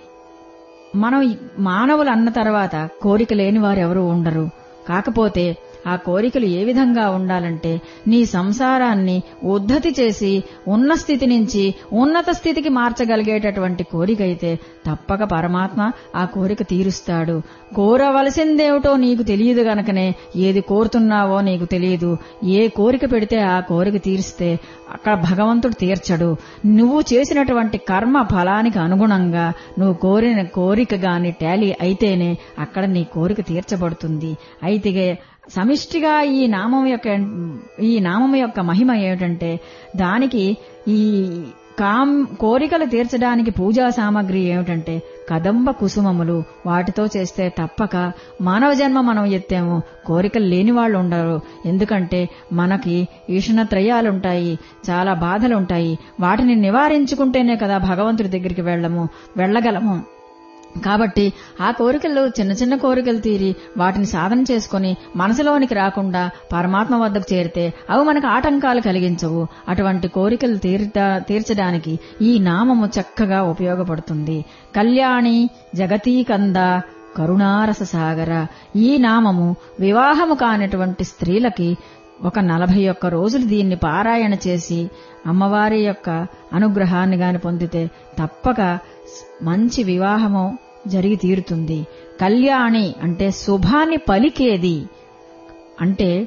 మనం మానవులు అన్న తర్వాత కోరిక లేని వారు ఎవరు ఉండరు కాకపోతే ఆ కోరికలు ఏ విధంగా ఉండాలంటే నీ సంసారాన్ని ఉద్ధతి చేసి ఉన్న స్థితి నుంచి ఉన్నత స్థితికి మార్చగలిగేటటువంటి కోరిక అయితే తప్పక పరమాత్మ ఆ కోరిక తీరుస్తాడు కోరవలసిందేమిటో నీకు తెలియదు గనకనే ఏది కోరుతున్నావో నీకు తెలియదు ఏ కోరిక పెడితే ఆ కోరిక తీరిస్తే అక్కడ భగవంతుడు తీర్చడు నువ్వు చేసినటువంటి కర్మ ఫలానికి అనుగుణంగా నువ్వు కోరిన కోరిక గాని టాలీ అయితేనే అక్కడ నీ కోరిక తీర్చబడుతుంది అయితే సమిష్టిగా ఈ నామం యొక్క ఈ నామం యొక్క మహిమ ఏమిటంటే దానికి ఈ కాం కోరికలు తీర్చడానికి పూజా సామాగ్రి ఏమిటంటే కదంబ కుసుమములు వాటితో చేస్తే తప్పక మానవ జన్మ మనం ఎత్తాము కోరికలు లేని వాళ్ళు ఉండరు ఎందుకంటే మనకి ఈషణత్రయాలుంటాయి చాలా బాధలుంటాయి వాటిని నివారించుకుంటేనే కదా భగవంతుడి దగ్గరికి వెళ్ళము వెళ్ళగలము కాబట్టి ఆ కోరికలు చిన్న చిన్న కోరికలు తీరి వాటిని సాధన చేసుకుని మనసులోనికి రాకుండా పరమాత్మ వద్దకు చేరితే అవి మనకు ఆటంకాలు కలిగించవు అటువంటి కోరికలు తీర్చ తీర్చడానికి ఈ నామము చక్కగా ఉపయోగపడుతుంది కళ్యాణి జగతీకంద కరుణారస సాగర ఈ నామము వివాహము కానటువంటి స్త్రీలకి ఒక నలభై ఒక్క రోజులు దీన్ని పారాయణ చేసి అమ్మవారి యొక్క అనుగ్రహాన్ని గాని పొందితే తప్పక మంచి వివాహము జరిగి తీరుతుంది కళ్యాణి అంటే శుభాన్ని పలికేది అంటే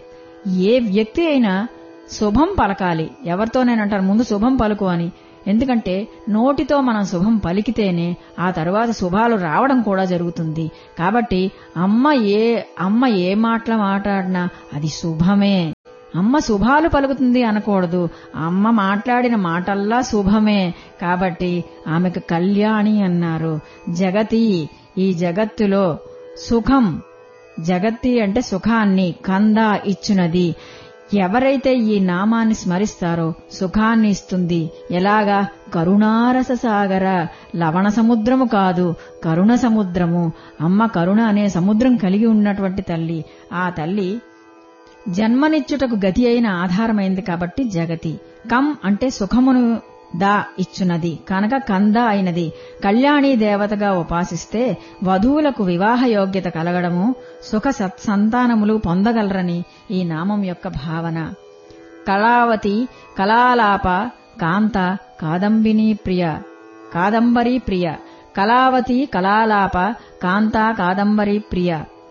ఏ వ్యక్తి అయినా శుభం పలకాలి ఎవరితోనేనంటారు ముందు శుభం పలుకు అని ఎందుకంటే నోటితో మనం శుభం పలికితేనే ఆ తరువాత శుభాలు రావడం కూడా జరుగుతుంది కాబట్టి అమ్మ ఏ అమ్మ ఏ మాటలు మాట్లాడినా అది శుభమే అమ్మ శుభాలు పలుకుతుంది అనకూడదు అమ్మ మాట్లాడిన మాటల్లా శుభమే కాబట్టి ఆమెకు కళ్యాణి అన్నారు జగతి ఈ జగత్తులో సుఖం జగత్తి అంటే సుఖాన్ని కంద ఇచ్చునది ఎవరైతే ఈ నామాన్ని స్మరిస్తారో సుఖాన్ని ఇస్తుంది ఎలాగా కరుణారస సాగర లవణ సముద్రము కాదు కరుణ సముద్రము అమ్మ కరుణ అనే సముద్రం కలిగి ఉన్నటువంటి తల్లి ఆ తల్లి జన్మనిచ్చుటకు గతి అయిన ఆధారమైంది కాబట్టి జగతి కం అంటే సుఖమును దా ఇచ్చునది కనుక కంద అయినది కళ్యాణీ దేవతగా ఉపాసిస్తే వధువులకు వివాహ యోగ్యత కలగడము సుఖ సత్సంతానములు పొందగలరని ఈ నామం యొక్క భావన కళావతి కళాలాప కాంత కాదంబిని ప్రియ కాదంబరీ ప్రియ కళావతి కళాలాప కాంత కాదంబరీ ప్రియ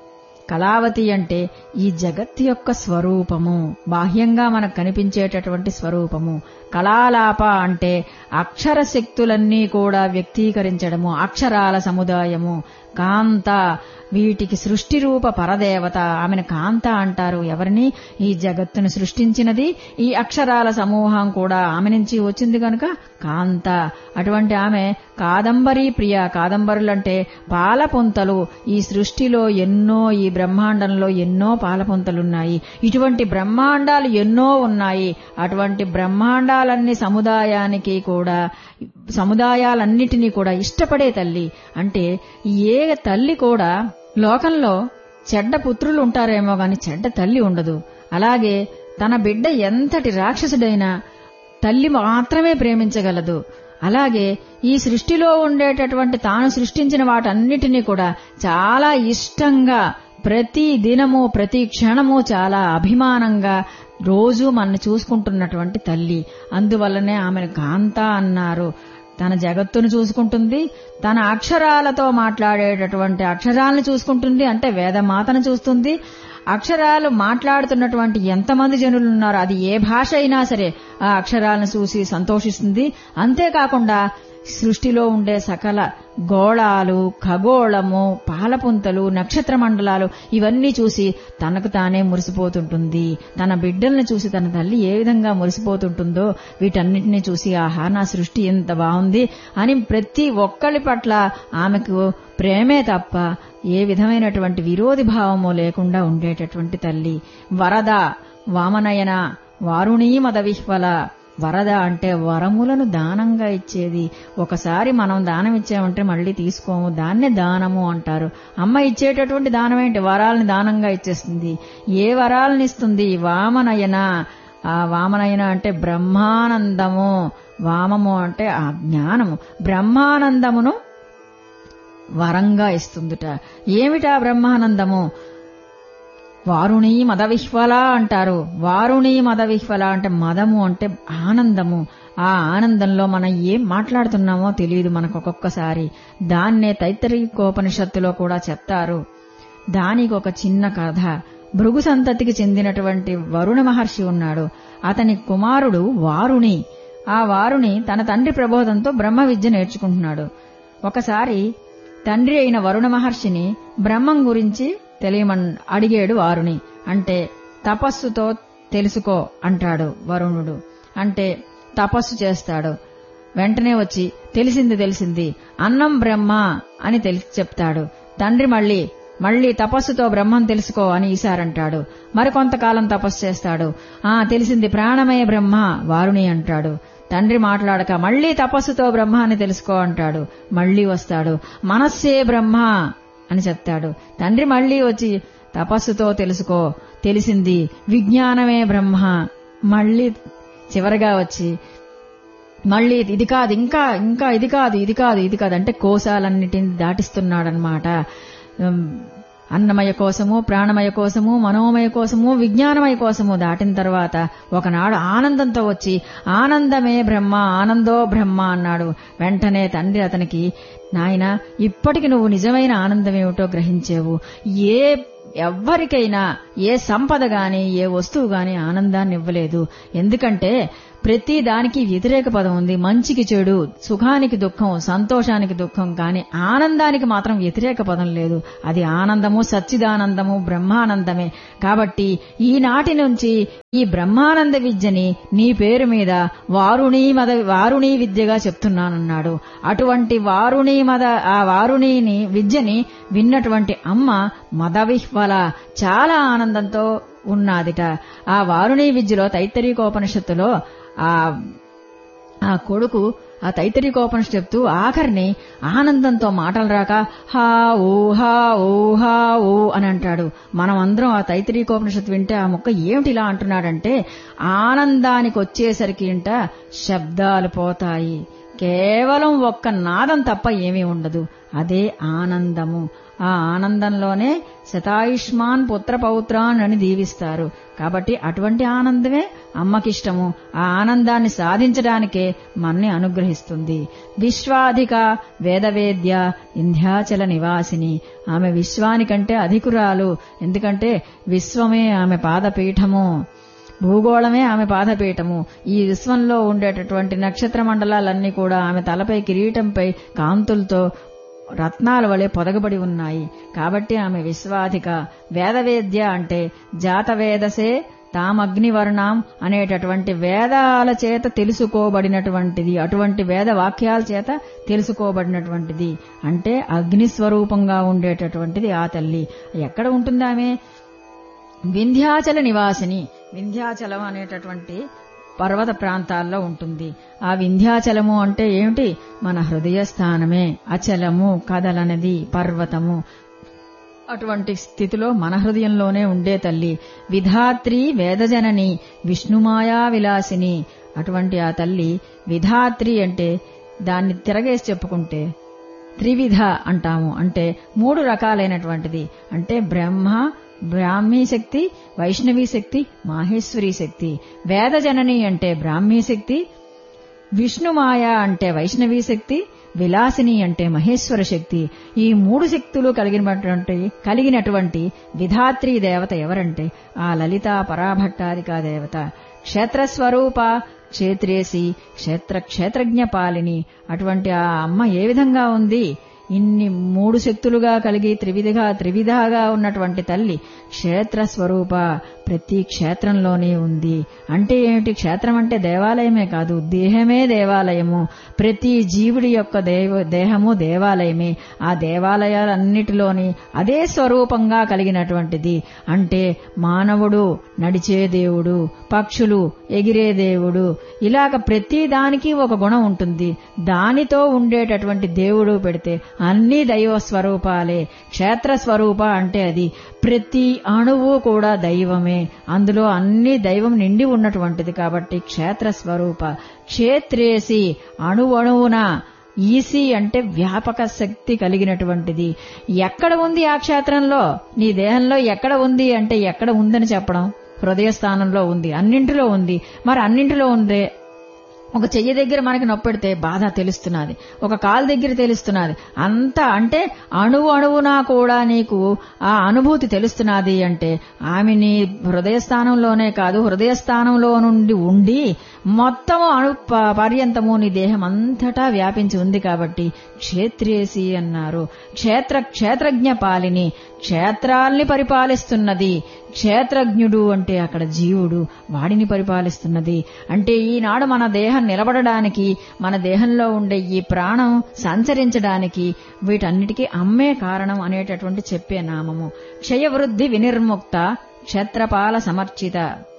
కళావతి అంటే ఈ జగత్ యొక్క స్వరూపము బాహ్యంగా మనకు కనిపించేటటువంటి స్వరూపము కళాలాప అంటే అక్షర శక్తులన్నీ కూడా వ్యక్తీకరించడము అక్షరాల సముదాయము కాంత వీటికి సృష్టి రూప పరదేవత ఆమెను కాంత అంటారు ఎవరిని ఈ జగత్తును సృష్టించినది ఈ అక్షరాల సమూహం కూడా ఆమె నుంచి వచ్చింది కనుక కాంత అటువంటి ఆమె కాదంబరీ ప్రియ కాదంబరులంటే పాలపుంతలు ఈ సృష్టిలో ఎన్నో ఈ బ్రహ్మాండంలో ఎన్నో పాలపుంతలున్నాయి ఇటువంటి బ్రహ్మాండాలు ఎన్నో ఉన్నాయి అటువంటి బ్రహ్మాండాలన్నీ సముదాయానికి కూడా సముదాయాలన్నిటినీ కూడా ఇష్టపడే తల్లి అంటే ఏ తల్లి కూడా లోకంలో చెడ్డ పుత్రులు ఉంటారేమో గాని చెడ్డ తల్లి ఉండదు అలాగే తన బిడ్డ ఎంతటి రాక్షసుడైనా తల్లి మాత్రమే ప్రేమించగలదు అలాగే ఈ సృష్టిలో ఉండేటటువంటి తాను సృష్టించిన వాటన్నిటినీ కూడా చాలా ఇష్టంగా ప్రతి దినము ప్రతి క్షణము చాలా అభిమానంగా రోజు మన చూసుకుంటున్నటువంటి తల్లి అందువల్లనే ఆమెను కాంత అన్నారు తన జగత్తును చూసుకుంటుంది తన అక్షరాలతో మాట్లాడేటటువంటి అక్షరాలను చూసుకుంటుంది అంటే వేదమాతను చూస్తుంది అక్షరాలు మాట్లాడుతున్నటువంటి ఎంతమంది జనులు ఉన్నారో అది ఏ భాష అయినా సరే ఆ అక్షరాలను చూసి సంతోషిస్తుంది అంతేకాకుండా సృష్టిలో ఉండే సకల గోళాలు ఖగోళము పాలపుంతలు నక్షత్ర మండలాలు ఇవన్నీ చూసి తనకు తానే మురిసిపోతుంటుంది తన బిడ్డల్ని చూసి తన తల్లి ఏ విధంగా మురిసిపోతుంటుందో వీటన్నిటినీ చూసి ఆహా నా సృష్టి ఎంత బాగుంది అని ప్రతి ఒక్కరి పట్ల ఆమెకు ప్రేమే తప్ప ఏ విధమైనటువంటి విరోధి భావము లేకుండా ఉండేటటువంటి తల్లి వరద వామనయన వారుణీ మదవిహ్వల వరద అంటే వరములను దానంగా ఇచ్చేది ఒకసారి మనం దానం ఇచ్చామంటే మళ్ళీ తీసుకోము దాన్నే దానము అంటారు అమ్మ ఇచ్చేటటువంటి దానం ఏంటి వరాలని దానంగా ఇచ్చేస్తుంది ఏ వరాలను ఇస్తుంది వామనయన ఆ వామనయన అంటే బ్రహ్మానందము వామము అంటే ఆ జ్ఞానము బ్రహ్మానందమును వరంగా ఇస్తుందిట ఏమిటా బ్రహ్మానందము వారుణి మదవిహ్వల అంటారు వారుణి మదవిహ్వల అంటే మదము అంటే ఆనందము ఆ ఆనందంలో మనం ఏం మాట్లాడుతున్నామో తెలియదు మనకు ఒక్కొక్కసారి దాన్నే తైత్తరీకోపనిషత్తులో కూడా చెప్తారు దానికి ఒక చిన్న కథ భృగు సంతతికి చెందినటువంటి వరుణ మహర్షి ఉన్నాడు అతని కుమారుడు వారుణి ఆ వారుని తన తండ్రి ప్రబోధంతో బ్రహ్మ విద్య నేర్చుకుంటున్నాడు ఒకసారి తండ్రి అయిన వరుణ మహర్షిని బ్రహ్మం గురించి తెలియమన్ అడిగాడు వారుని అంటే తపస్సుతో తెలుసుకో అంటాడు వరుణుడు అంటే తపస్సు చేస్తాడు వెంటనే వచ్చి తెలిసింది తెలిసింది అన్నం బ్రహ్మ అని తెలిసి చెప్తాడు తండ్రి మళ్ళీ మళ్ళీ తపస్సుతో బ్రహ్మం తెలుసుకో అని ఈసారంటాడు మరికొంతకాలం తపస్సు చేస్తాడు ఆ తెలిసింది ప్రాణమయ బ్రహ్మ వారుని అంటాడు తండ్రి మాట్లాడక మళ్లీ తపస్సుతో బ్రహ్మ అని తెలుసుకో అంటాడు మళ్లీ వస్తాడు మనస్సే బ్రహ్మ అని చెప్తాడు తండ్రి మళ్లీ వచ్చి తపస్సుతో తెలుసుకో తెలిసింది విజ్ఞానమే బ్రహ్మ మళ్లీ చివరగా వచ్చి మళ్ళీ ఇది కాదు ఇంకా ఇంకా ఇది కాదు ఇది కాదు ఇది కాదు అంటే కోశాలన్నిటిని దాటిస్తున్నాడనమాట అన్నమయ కోసము ప్రాణమయ కోసము మనోమయ కోసము విజ్ఞానమయ కోసము దాటిన తర్వాత ఒకనాడు ఆనందంతో వచ్చి ఆనందమే బ్రహ్మ ఆనందో బ్రహ్మ అన్నాడు వెంటనే తండ్రి అతనికి నాయన ఇప్పటికి నువ్వు నిజమైన ఆనందం ఏమిటో గ్రహించేవు ఏ ఎవ్వరికైనా ఏ సంపద గాని ఏ వస్తువు గాని ఆనందాన్ని ఇవ్వలేదు ఎందుకంటే ప్రతి దానికి వ్యతిరేక పదం ఉంది మంచికి చెడు సుఖానికి దుఃఖం సంతోషానికి దుఃఖం కానీ ఆనందానికి మాత్రం వ్యతిరేక పదం లేదు అది ఆనందము సచ్చిదానందము బ్రహ్మానందమే కాబట్టి ఈనాటి నుంచి ఈ బ్రహ్మానంద విద్యని నీ పేరు మీద వారుణీ మద వారుణీ విద్యగా చెప్తున్నానన్నాడు అటువంటి వారుణీ మద ఆ వారుణీని విద్యని విన్నటువంటి అమ్మ మదవిహ్వల చాలా ఆనందంతో ఉన్నాదిట ఆ వారుణీ విద్యలో తైత్తరీకోపనిషత్తులో ఆ ఆ కొడుకు ఆ తైత్తరీకోపనిషత్తు చెప్తూ ఆఖరిని ఆనందంతో మాటలు రాక హా ఓ హా ఓ హా ఓ అని అంటాడు మనం అందరం ఆ తైత్తరీకోపనిషత్తు వింటే ఆ మొక్క ఏమిటి ఇలా అంటున్నాడంటే ఆనందానికి వచ్చేసరికి ఇంట శబ్దాలు పోతాయి కేవలం ఒక్క నాదం తప్ప ఏమీ ఉండదు అదే ఆనందము ఆ ఆనందంలోనే శతాయుష్మాన్ పుత్ర పౌత్రాన్ అని దీవిస్తారు కాబట్టి అటువంటి ఆనందమే అమ్మకిష్టము ఆ ఆనందాన్ని సాధించడానికే మన్ని అనుగ్రహిస్తుంది విశ్వాధిక వేదవేద్య ఇంధ్యాచల నివాసిని ఆమె విశ్వానికంటే అధికురాలు ఎందుకంటే విశ్వమే ఆమె పాదపీఠము భూగోళమే ఆమె పాదపీఠము ఈ విశ్వంలో ఉండేటటువంటి నక్షత్ర మండలాలన్నీ కూడా ఆమె తలపై కిరీటంపై కాంతులతో రత్నాల వలె పొదగబడి ఉన్నాయి కాబట్టి ఆమె విశ్వాధిక వేదవేద్య అంటే జాతవేదసే తామగ్నివర్ణం అనేటటువంటి వేదాల చేత తెలుసుకోబడినటువంటిది అటువంటి వేద వాక్యాల చేత తెలుసుకోబడినటువంటిది అంటే అగ్ని స్వరూపంగా ఉండేటటువంటిది ఆ తల్లి ఎక్కడ ఉంటుంది ఆమె వింధ్యాచల నివాసిని వింధ్యాచలం అనేటటువంటి పర్వత ప్రాంతాల్లో ఉంటుంది ఆ వింధ్యాచలము అంటే ఏమిటి మన హృదయ స్థానమే అచలము కదలనది పర్వతము అటువంటి స్థితిలో మన హృదయంలోనే ఉండే తల్లి విధాత్రి వేదజనని విష్ణుమాయా విలాసిని అటువంటి ఆ తల్లి విధాత్రి అంటే దాన్ని తిరగేసి చెప్పుకుంటే త్రివిధ అంటాము అంటే మూడు రకాలైనటువంటిది అంటే బ్రహ్మ బ్రాహ్మీ శక్తి వైష్ణవీ శక్తి మాహేశ్వరీ శక్తి వేదజనని అంటే బ్రాహ్మీ శక్తి విష్ణుమాయ అంటే వైష్ణవీ శక్తి విలాసిని అంటే మహేశ్వర శక్తి ఈ మూడు శక్తులు కలిగినటువంటి కలిగినటువంటి విధాత్రి దేవత ఎవరంటే ఆ లలిత పరాభట్టాదికా దేవత క్షేత్రస్వరూప క్షేత్రేసి క్షేత్ర క్షేత్రజ్ఞ పాలిని అటువంటి ఆ అమ్మ ఏ విధంగా ఉంది ఇన్ని మూడు శక్తులుగా కలిగి త్రివిధగా త్రివిధాగా ఉన్నటువంటి తల్లి క్షేత్ర స్వరూప ప్రతి క్షేత్రంలోనే ఉంది అంటే ఏమిటి క్షేత్రం అంటే దేవాలయమే కాదు దేహమే దేవాలయము ప్రతి జీవుడి యొక్క దేవ దేహము దేవాలయమే ఆ దేవాలయాలన్నిటిలోని అదే స్వరూపంగా కలిగినటువంటిది అంటే మానవుడు నడిచే దేవుడు పక్షులు ఎగిరే దేవుడు ఇలాగ ప్రతి దానికి ఒక గుణం ఉంటుంది దానితో ఉండేటటువంటి దేవుడు పెడితే అన్ని దైవ స్వరూపాలే క్షేత్ర స్వరూప అంటే అది ప్రతి అణువు కూడా దైవమే అందులో అన్ని దైవం నిండి ఉన్నటువంటిది కాబట్టి క్షేత్ర స్వరూప క్షేత్రేసి అణువణువున ఈసీ అంటే వ్యాపక శక్తి కలిగినటువంటిది ఎక్కడ ఉంది ఆ క్షేత్రంలో నీ దేహంలో ఎక్కడ ఉంది అంటే ఎక్కడ ఉందని చెప్పడం హృదయ స్థానంలో ఉంది అన్నింటిలో ఉంది మరి అన్నింటిలో ఉందే ఒక చెయ్యి దగ్గర మనకి నొప్పెడితే బాధ తెలుస్తున్నది ఒక కాలు దగ్గర తెలుస్తున్నది అంత అంటే అణువు అణువునా కూడా నీకు ఆ అనుభూతి తెలుస్తున్నది అంటే ఆమె నీ హృదయ స్థానంలోనే కాదు హృదయ స్థానంలో నుండి ఉండి మొత్తము అణు ప- పర్యంతము నీ దేహం అంతటా వ్యాపించి ఉంది కాబట్టి క్షేత్రేసి అన్నారు క్షేత్ర క్షేత్రజ్ఞ పాలిని క్షేత్రాల్ని పరిపాలిస్తున్నది క్షేత్రజ్ఞుడు అంటే అక్కడ జీవుడు వాడిని పరిపాలిస్తున్నది అంటే ఈనాడు మన దేహం నిలబడడానికి మన దేహంలో ఉండే ఈ ప్రాణం సంచరించడానికి వీటన్నిటికీ అమ్మే కారణం అనేటటువంటి చెప్పే నామము క్షయవృద్ధి వినిర్ముక్త క్షేత్రపాల సమర్చిత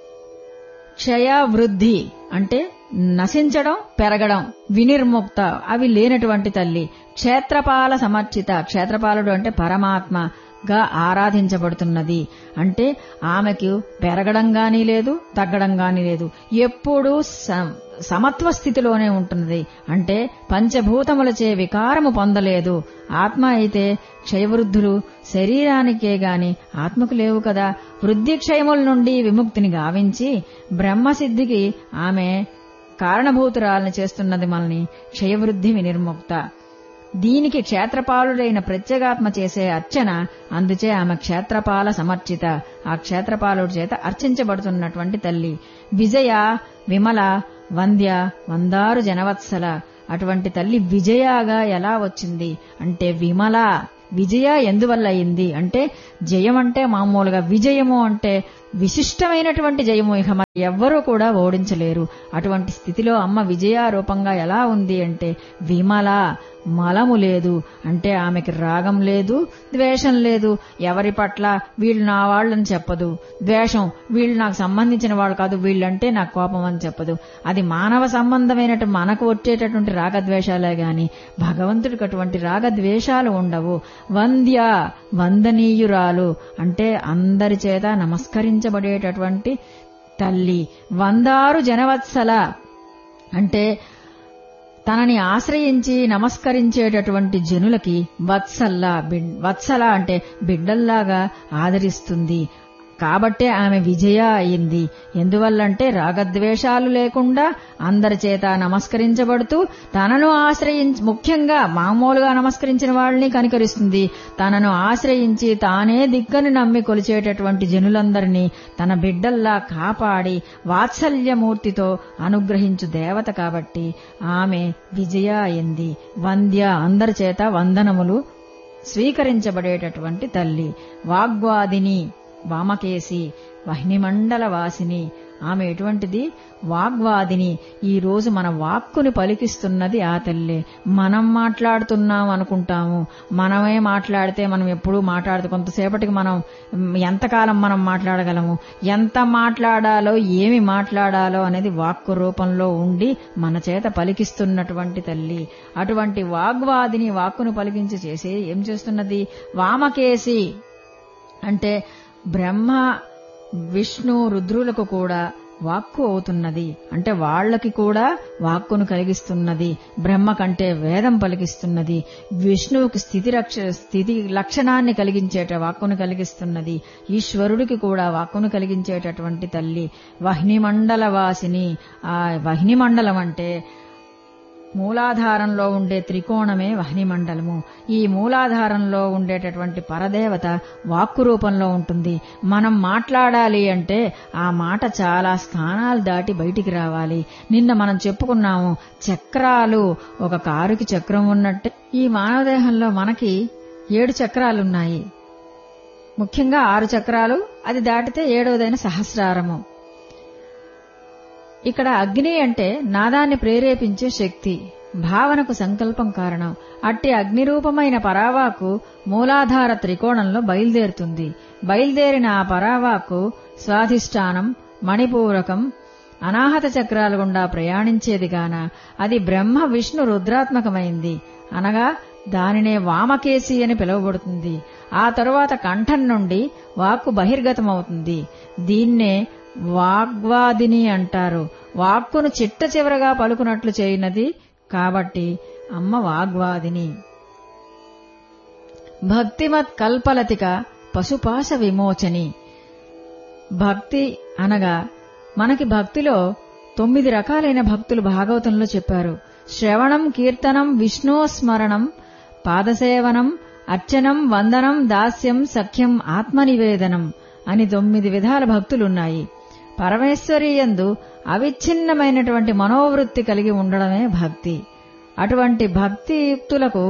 క్షయ వృద్ధి అంటే నశించడం పెరగడం వినిర్ముక్త అవి లేనటువంటి తల్లి క్షేత్రపాల సమర్చిత క్షేత్రపాలుడు అంటే పరమాత్మ గా ఆరాధించబడుతున్నది అంటే ఆమెకు పెరగడం గాని లేదు తగ్గడం గాని లేదు ఎప్పుడూ స- సమత్వ స్థితిలోనే ఉంటున్నది అంటే పంచభూతములచే వికారము పొందలేదు ఆత్మ అయితే క్షయవృద్ధులు శరీరానికే గాని ఆత్మకు లేవు కదా వృద్ధి క్షయముల నుండి విముక్తిని గావించి బ్రహ్మసిద్ధికి ఆమె కారణభూతురాలని చేస్తున్నది మనల్ని క్షయవృద్ధి వినిర్ముక్త దీనికి క్షేత్రపాలుడైన ప్రత్యేగాత్మ చేసే అర్చన అందుచే ఆమె క్షేత్రపాల సమర్చిత ఆ క్షేత్రపాలుడి చేత అర్చించబడుతున్నటువంటి తల్లి విజయ విమల వంద్య వందారు జనవత్సల అటువంటి తల్లి విజయగా ఎలా వచ్చింది అంటే విమల విజయ ఎందువల్ల అయింది అంటే జయం అంటే మామూలుగా విజయము అంటే విశిష్టమైనటువంటి జయము ఇక మరి ఎవ్వరూ కూడా ఓడించలేరు అటువంటి స్థితిలో అమ్మ విజయ రూపంగా ఎలా ఉంది అంటే విమల మలము లేదు అంటే ఆమెకి రాగం లేదు ద్వేషం లేదు ఎవరి పట్ల వీళ్ళు నా వాళ్ళని చెప్పదు ద్వేషం వీళ్ళు నాకు సంబంధించిన వాళ్ళు కాదు వీళ్ళంటే నాకు కోపం అని చెప్పదు అది మానవ సంబంధమైనట్టు మనకు వచ్చేటటువంటి రాగద్వేషాలే గాని భగవంతుడికి అటువంటి రాగద్వేషాలు ఉండవు వంద్య వందనీయురాలు అంటే అందరి చేత నమస్కరించబడేటటువంటి తల్లి వందారు జనవత్సల అంటే తనని ఆశ్రయించి నమస్కరించేటటువంటి జనులకి వత్సల్లా వత్సల అంటే బిడ్డల్లాగా ఆదరిస్తుంది కాబట్టే ఆమె విజయ అయింది ఎందువల్లంటే రాగద్వేషాలు లేకుండా అందరి చేత నమస్కరించబడుతూ తనను ఆశ్రయించి ముఖ్యంగా మామూలుగా నమస్కరించిన వాళ్ళని కనికరిస్తుంది తనను ఆశ్రయించి తానే దిగ్గని నమ్మి కొలిచేటటువంటి జనులందరినీ తన బిడ్డల్లా కాపాడి వాత్సల్యమూర్తితో అనుగ్రహించు దేవత కాబట్టి ఆమె విజయ అయింది వంద్య అందరి చేత వందనములు స్వీకరించబడేటటువంటి తల్లి వాగ్వాదిని వామకేసి వహ్నిమండల వాసిని ఆమె ఎటువంటిది వాగ్వాదిని ఈ రోజు మన వాక్కుని పలికిస్తున్నది ఆ తల్లే మనం మాట్లాడుతున్నాం అనుకుంటాము మనమే మాట్లాడితే మనం ఎప్పుడూ మాట్లాడుతూ కొంతసేపటికి మనం ఎంతకాలం మనం మాట్లాడగలము ఎంత మాట్లాడాలో ఏమి మాట్లాడాలో అనేది వాక్కు రూపంలో ఉండి మన చేత పలికిస్తున్నటువంటి తల్లి అటువంటి వాగ్వాదిని వాక్కును పలికించి చేసి ఏం చేస్తున్నది వామకేసి అంటే బ్రహ్మ విష్ణు రుద్రులకు కూడా వాక్కు అవుతున్నది అంటే వాళ్లకి కూడా వాక్కును కలిగిస్తున్నది బ్రహ్మ కంటే వేదం పలికిస్తున్నది విష్ణువుకి స్థితి రక్ష స్థితి లక్షణాన్ని కలిగించేట వాక్కును కలిగిస్తున్నది ఈశ్వరుడికి కూడా వాక్కును కలిగించేటటువంటి తల్లి వహ్నిమండల వాసిని ఆ వహ్నిమండలం అంటే మూలాధారంలో ఉండే త్రికోణమే వహ్నిమండలము ఈ మూలాధారంలో ఉండేటటువంటి పరదేవత వాక్కు రూపంలో ఉంటుంది మనం మాట్లాడాలి అంటే ఆ మాట చాలా స్థానాలు దాటి బయటికి రావాలి నిన్న మనం చెప్పుకున్నాము చక్రాలు ఒక కారుకి చక్రం ఉన్నట్టే ఈ మానవదేహంలో మనకి ఏడు చక్రాలున్నాయి ముఖ్యంగా ఆరు చక్రాలు అది దాటితే ఏడవదైన సహస్రారము ఇక్కడ అగ్ని అంటే నాదాన్ని ప్రేరేపించే శక్తి భావనకు సంకల్పం కారణం అట్టి అగ్నిరూపమైన పరావాకు మూలాధార త్రికోణంలో బయలుదేరుతుంది బయలుదేరిన ఆ పరావాకు స్వాధిష్టానం మణిపూరకం అనాహత చక్రాల గుండా ప్రయాణించేది గాన అది బ్రహ్మ విష్ణు రుద్రాత్మకమైంది అనగా దానినే వామకేసి అని పిలువబడుతుంది ఆ తరువాత కంఠం నుండి వాక్కు బహిర్గతమవుతుంది దీన్నే వాగ్వాదిని అంటారు వాక్కును చిట్ట చివరగా పలుకునట్లు చేయనది కాబట్టి అమ్మ వాగ్వాదిని భక్తిమత్ కల్పలతిక పశుపాశ విమోచని భక్తి అనగా మనకి భక్తిలో తొమ్మిది రకాలైన భక్తులు భాగవతంలో చెప్పారు శ్రవణం కీర్తనం విష్ణో స్మరణం పాదసేవనం అర్చనం వందనం దాస్యం సఖ్యం ఆత్మనివేదనం అని తొమ్మిది విధాల భక్తులున్నాయి పరమేశ్వరీయందు అవిచ్ఛిన్నమైనటువంటి మనోవృత్తి కలిగి ఉండడమే భక్తి అటువంటి భక్తియుక్తులకు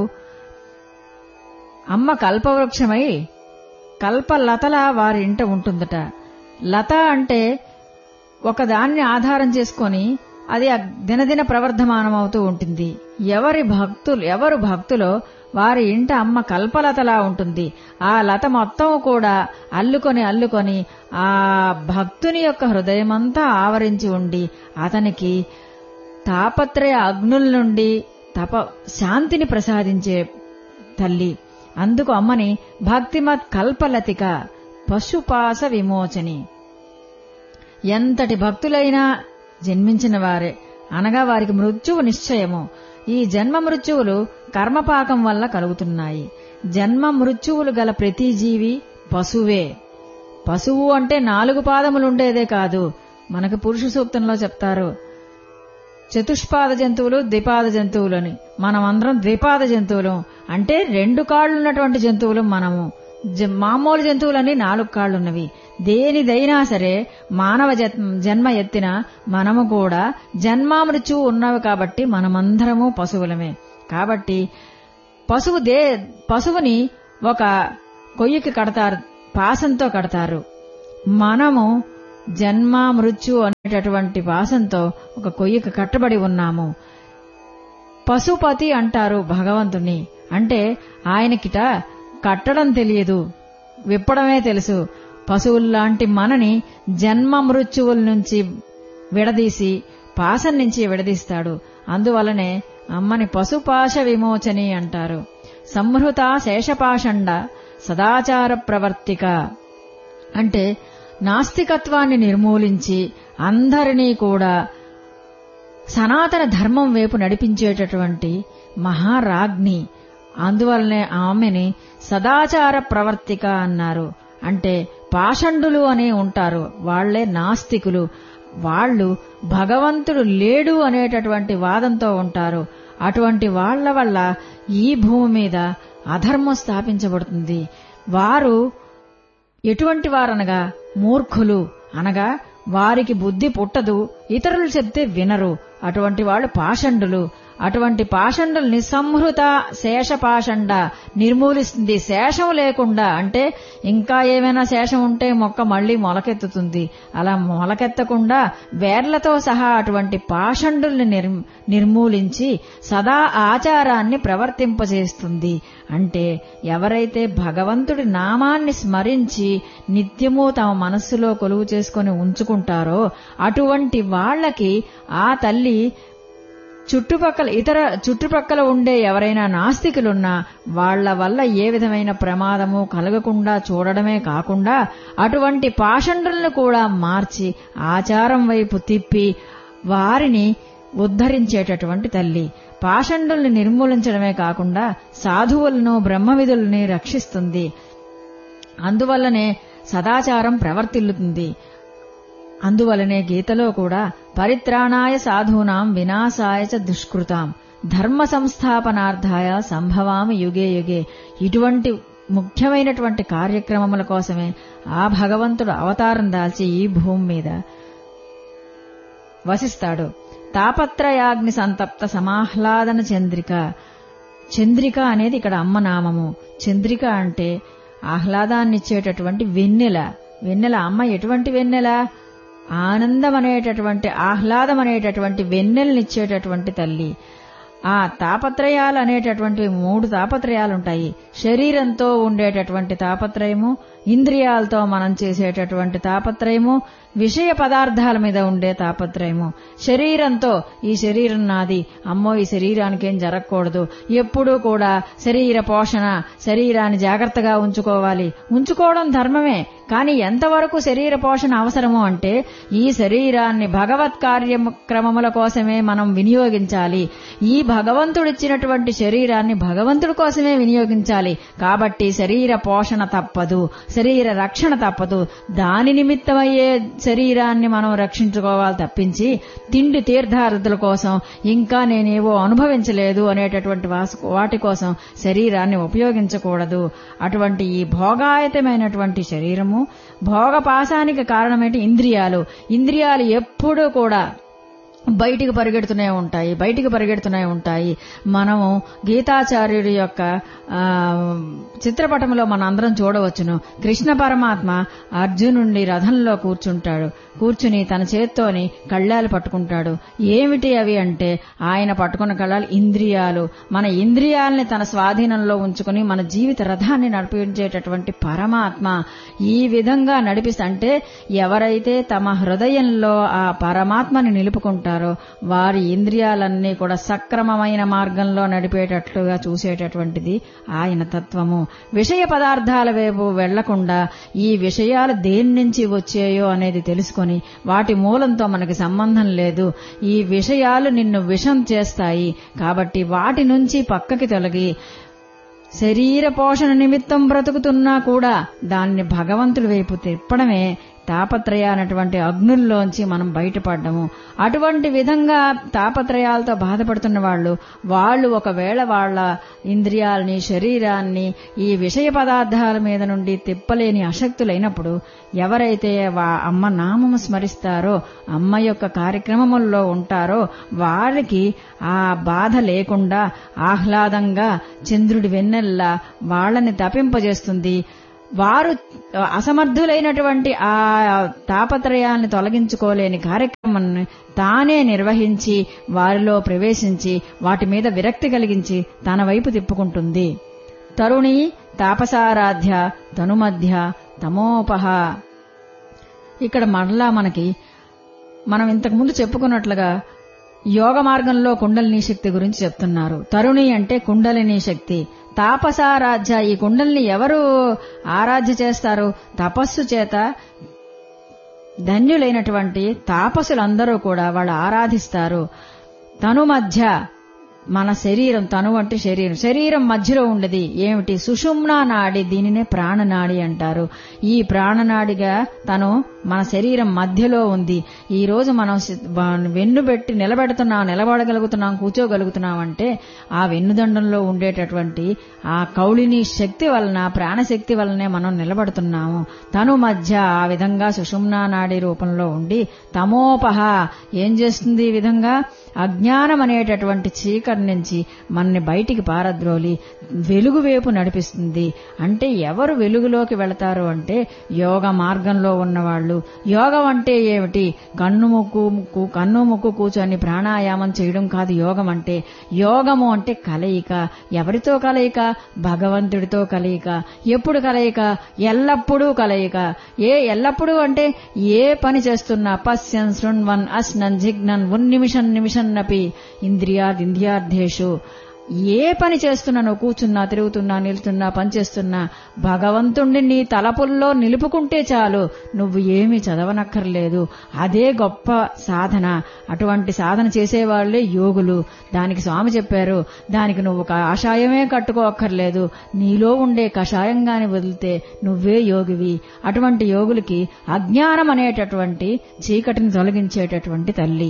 అమ్మ కల్పవృక్షమై కల్పలతల వారి ఇంట ఉంటుందట లత అంటే ఒకదాన్ని ఆధారం చేసుకొని అది దినదిన ప్రవర్ధమానమవుతూ ఉంటుంది ఎవరి భక్తులు ఎవరు భక్తులో వారి ఇంట అమ్మ కల్పలతలా ఉంటుంది ఆ లత మొత్తం కూడా అల్లుకొని అల్లుకొని ఆ భక్తుని యొక్క హృదయమంతా ఆవరించి ఉండి అతనికి తాపత్రయ అగ్నుల నుండి తప శాంతిని ప్రసాదించే తల్లి అందుకు అమ్మని భక్తిమత్ కల్పలతిక పశుపాస విమోచని ఎంతటి భక్తులైనా జన్మించిన వారే అనగా వారికి మృత్యువు నిశ్చయము ఈ జన్మ మృత్యువులు కర్మపాకం వల్ల కలుగుతున్నాయి జన్మ మృత్యువులు గల ప్రతి జీవి పశువే పశువు అంటే నాలుగు పాదములుండేదే కాదు మనకు పురుష సూక్తంలో చెప్తారు చతుష్పాద జంతువులు ద్విపాద జంతువులు అని మనమందరం ద్విపాద జంతువులు అంటే రెండు కాళ్ళు ఉన్నటువంటి జంతువులు మనము జ- మామూలు జంతువులని నాలుగు కాళ్ళున్నవి దేనిదైనా సరే మానవ జత్- జన్మ ఎత్తిన మనము కూడా జన్మామృత్యు ఉన్నవి కాబట్టి మనమందరము పశువులమే కాబట్టి పశువు దే పశువుని ఒక కొయ్యకి కడతారు పాసంతో కడతారు మనము జన్మ మృత్యు అనేటటువంటి పాసంతో ఒక కొయ్యకి కట్టబడి ఉన్నాము పశుపతి అంటారు భగవంతుని అంటే ఆయనకిట కట్టడం తెలియదు విప్పడమే తెలుసు పశువుల్లాంటి మనని జన్మ మృత్యువుల నుంచి విడదీసి పాసం నుంచి విడదీస్తాడు అందువలనే అమ్మని పశుపాశ విమోచని అంటారు సంహృత శేషపాషండ సదాచార ప్రవర్తిక అంటే నాస్తికత్వాన్ని నిర్మూలించి అందరినీ కూడా సనాతన ధర్మం వైపు నడిపించేటటువంటి మహారాజ్ఞి అందువల్లనే ఆమెని సదాచార ప్రవర్తిక అన్నారు అంటే పాషండులు అనే ఉంటారు వాళ్లే నాస్తికులు వాళ్ళు భగవంతుడు లేడు అనేటటువంటి వాదంతో ఉంటారు అటువంటి వాళ్ల వల్ల ఈ భూమి మీద అధర్మం స్థాపించబడుతుంది వారు ఎటువంటి వారనగా మూర్ఖులు అనగా వారికి బుద్ధి పుట్టదు ఇతరులు చెప్తే వినరు అటువంటి వాళ్ళు పాషండులు అటువంటి పాషండుల్ని సంహృత శేషపాషండ నిర్మూలిస్తుంది శేషం లేకుండా అంటే ఇంకా ఏమైనా శేషం ఉంటే మొక్క మళ్లీ మొలకెత్తుతుంది అలా మొలకెత్తకుండా వేర్లతో సహా అటువంటి పాషండుల్ని నిర్ నిర్మూలించి సదా ఆచారాన్ని ప్రవర్తింపజేస్తుంది అంటే ఎవరైతే భగవంతుడి నామాన్ని స్మరించి నిత్యము తమ మనస్సులో కొలువు చేసుకుని ఉంచుకుంటారో అటువంటి వాళ్ళకి ఆ తల్లి చుట్టుపక్కల ఇతర చుట్టుపక్కల ఉండే ఎవరైనా నాస్తికులున్నా వాళ్ల వల్ల ఏ విధమైన ప్రమాదము కలగకుండా చూడడమే కాకుండా అటువంటి పాషండులను కూడా మార్చి ఆచారం వైపు తిప్పి వారిని ఉద్ధరించేటటువంటి తల్లి పాషండుల్ని నిర్మూలించడమే కాకుండా సాధువులను బ్రహ్మవిధుల్ని రక్షిస్తుంది అందువల్లనే సదాచారం ప్రవర్తిల్లుతుంది అందువలనే గీతలో కూడా పరిత్రాణాయ సాధూనాం వినాశాయ చ దుష్కృతాం ధర్మ సంస్థాపనార్థాయ సంభవామి యుగే యుగే ఇటువంటి ముఖ్యమైనటువంటి కార్యక్రమముల కోసమే ఆ భగవంతుడు అవతారం దాల్చి ఈ భూమి మీద వసిస్తాడు తాపత్రయాగ్ని సంతప్త సమాహ్లాదన చంద్రిక చంద్రిక అనేది ఇక్కడ అమ్మ నామము చంద్రిక అంటే ఆహ్లాదాన్నిచ్చేటటువంటి వెన్నెల వెన్నెల అమ్మ ఎటువంటి వెన్నెల ఆనందం అనేటటువంటి ఆహ్లాదం అనేటటువంటి వెన్నెలనిచ్చేటటువంటి తల్లి ఆ తాపత్రయాలు అనేటటువంటి మూడు తాపత్రయాలు ఉంటాయి శరీరంతో ఉండేటటువంటి తాపత్రయము ఇంద్రియాలతో మనం చేసేటటువంటి తాపత్రయము విషయ పదార్థాల మీద ఉండే తాపత్రయము శరీరంతో ఈ శరీరం నాది అమ్మో ఈ శరీరానికి ఏం జరగకూడదు ఎప్పుడూ కూడా శరీర పోషణ శరీరాన్ని జాగ్రత్తగా ఉంచుకోవాలి ఉంచుకోవడం ధర్మమే కానీ ఎంతవరకు శరీర పోషణ అవసరము అంటే ఈ శరీరాన్ని భగవత్ కార్యక్రమముల కోసమే మనం వినియోగించాలి ఈ భగవంతుడిచ్చినటువంటి శరీరాన్ని భగవంతుడి కోసమే వినియోగించాలి కాబట్టి శరీర పోషణ తప్పదు శరీర రక్షణ తప్పదు దాని నిమిత్తమయ్యే శరీరాన్ని మనం రక్షించుకోవాలి తప్పించి తిండి తీర్థార్థుల కోసం ఇంకా నేనేవో అనుభవించలేదు అనేటటువంటి వాటి కోసం శరీరాన్ని ఉపయోగించకూడదు అటువంటి ఈ భోగాయతమైనటువంటి శరీరము భోగపాశానికి కారణమేంటి ఇంద్రియాలు ఇంద్రియాలు ఎప్పుడూ కూడా బయటికి పరిగెడుతూనే ఉంటాయి బయటికి పరిగెడుతూనే ఉంటాయి మనము గీతాచార్యుడి యొక్క చిత్రపటంలో మన అందరం చూడవచ్చును కృష్ణ పరమాత్మ అర్జునుడి రథంలో కూర్చుంటాడు కూర్చుని తన చేత్తోని కళ్ళాలు పట్టుకుంటాడు ఏమిటి అవి అంటే ఆయన పట్టుకున్న కళ్ళాలు ఇంద్రియాలు మన ఇంద్రియాలని తన స్వాధీనంలో ఉంచుకుని మన జీవిత రథాన్ని నడిపించేటటువంటి పరమాత్మ ఈ విధంగా నడిపిస్తే ఎవరైతే తమ హృదయంలో ఆ పరమాత్మని నిలుపుకుంటారో వారి ఇంద్రియాలన్నీ కూడా సక్రమమైన మార్గంలో నడిపేటట్లుగా చూసేటటువంటిది ఆయన తత్వము విషయ పదార్థాల వైపు వెళ్లకుండా ఈ విషయాలు దేని నుంచి వచ్చాయో అనేది తెలుసుకొని వాటి మూలంతో మనకి సంబంధం లేదు ఈ విషయాలు నిన్ను విషం చేస్తాయి కాబట్టి వాటి నుంచి పక్కకి తొలగి శరీర పోషణ నిమిత్తం బ్రతుకుతున్నా కూడా దాన్ని భగవంతుడి వైపు తిప్పడమే తాపత్రయానటువంటి అగ్నుల్లోంచి మనం బయటపడ్డము అటువంటి విధంగా తాపత్రయాలతో బాధపడుతున్న వాళ్ళు వాళ్ళు ఒకవేళ వాళ్ళ ఇంద్రియాలని శరీరాన్ని ఈ విషయ పదార్థాల మీద నుండి తిప్పలేని అశక్తులైనప్పుడు ఎవరైతే వా అమ్మ నామము స్మరిస్తారో అమ్మ యొక్క కార్యక్రమముల్లో ఉంటారో వారికి ఆ బాధ లేకుండా ఆహ్లాదంగా చంద్రుడి వెన్నెల్లా వాళ్ళని తపింపజేస్తుంది వారు అసమర్థులైనటువంటి ఆ తాపత్రయాన్ని తొలగించుకోలేని కార్యక్రమాన్ని తానే నిర్వహించి వారిలో ప్రవేశించి వాటి మీద విరక్తి కలిగించి తన వైపు తిప్పుకుంటుంది తరుణి తాపసారాధ్య తనుమధ్య తమోపహ ఇక్కడ మరలా మనకి మనం ఇంతకు ముందు చెప్పుకున్నట్లుగా యోగ మార్గంలో కుండలిని శక్తి గురించి చెప్తున్నారు తరుణి అంటే కుండలిని శక్తి తాపసారాధ్య ఈ కుండల్ని ఎవరు ఆరాధ్య చేస్తారు తపస్సు చేత ధన్యులైనటువంటి తాపసులందరూ కూడా వాళ్ళు ఆరాధిస్తారు తను మధ్య మన శరీరం తను అంటే శరీరం శరీరం మధ్యలో ఉండేది ఏమిటి సుషుమ్నా నాడి దీనినే ప్రాణనాడి అంటారు ఈ ప్రాణనాడిగా తను మన శరీరం మధ్యలో ఉంది ఈ రోజు మనం వెన్ను పెట్టి నిలబెడుతున్నాం నిలబడగలుగుతున్నాం కూర్చోగలుగుతున్నాం అంటే ఆ వెన్నుదండంలో ఉండేటటువంటి ఆ కౌళిని శక్తి వలన ప్రాణశక్తి వలనే మనం నిలబడుతున్నాము తను మధ్య ఆ విధంగా సుషుమ్నా నాడి రూపంలో ఉండి తమోపహ ఏం చేస్తుంది ఈ విధంగా అజ్ఞానం అనేటటువంటి చీకటి నుంచి మనని బయటికి పారద్రోలి వెలుగు వైపు నడిపిస్తుంది అంటే ఎవరు వెలుగులోకి వెళతారు అంటే యోగ మార్గంలో ఉన్నవాళ్ళు యోగం అంటే ఏమిటి కన్ను ముక్కు ముక్కు కన్ను ముక్కు కూర్చొని ప్రాణాయామం చేయడం కాదు యోగం అంటే యోగము అంటే కలయిక ఎవరితో కలయిక భగవంతుడితో కలయిక ఎప్పుడు కలయిక ఎల్లప్పుడూ కలయిక ఏ ఎల్లప్పుడూ అంటే ఏ పని చేస్తున్నా పశ్యన్ శృణ్వన్ అస్నన్ జిగ్నన్ ఉన్నిమిషన్ నిమిషన్నపి ఇంద్రియాదింద్రియార్థేషు ఏ పని చేస్తున్నా నువ్వు కూర్చున్నా తిరుగుతున్నా నిలుతున్నా పనిచేస్తున్నా భగవంతుణ్ణి నీ తలపుల్లో నిలుపుకుంటే చాలు నువ్వు ఏమీ చదవనక్కర్లేదు అదే గొప్ప సాధన అటువంటి సాధన చేసేవాళ్లే యోగులు దానికి స్వామి చెప్పారు దానికి నువ్వు కషాయమే కట్టుకోక్కర్లేదు నీలో ఉండే కషాయంగాని వదిలితే నువ్వే యోగివి అటువంటి యోగులకి అజ్ఞానం అనేటటువంటి చీకటిని తొలగించేటటువంటి తల్లి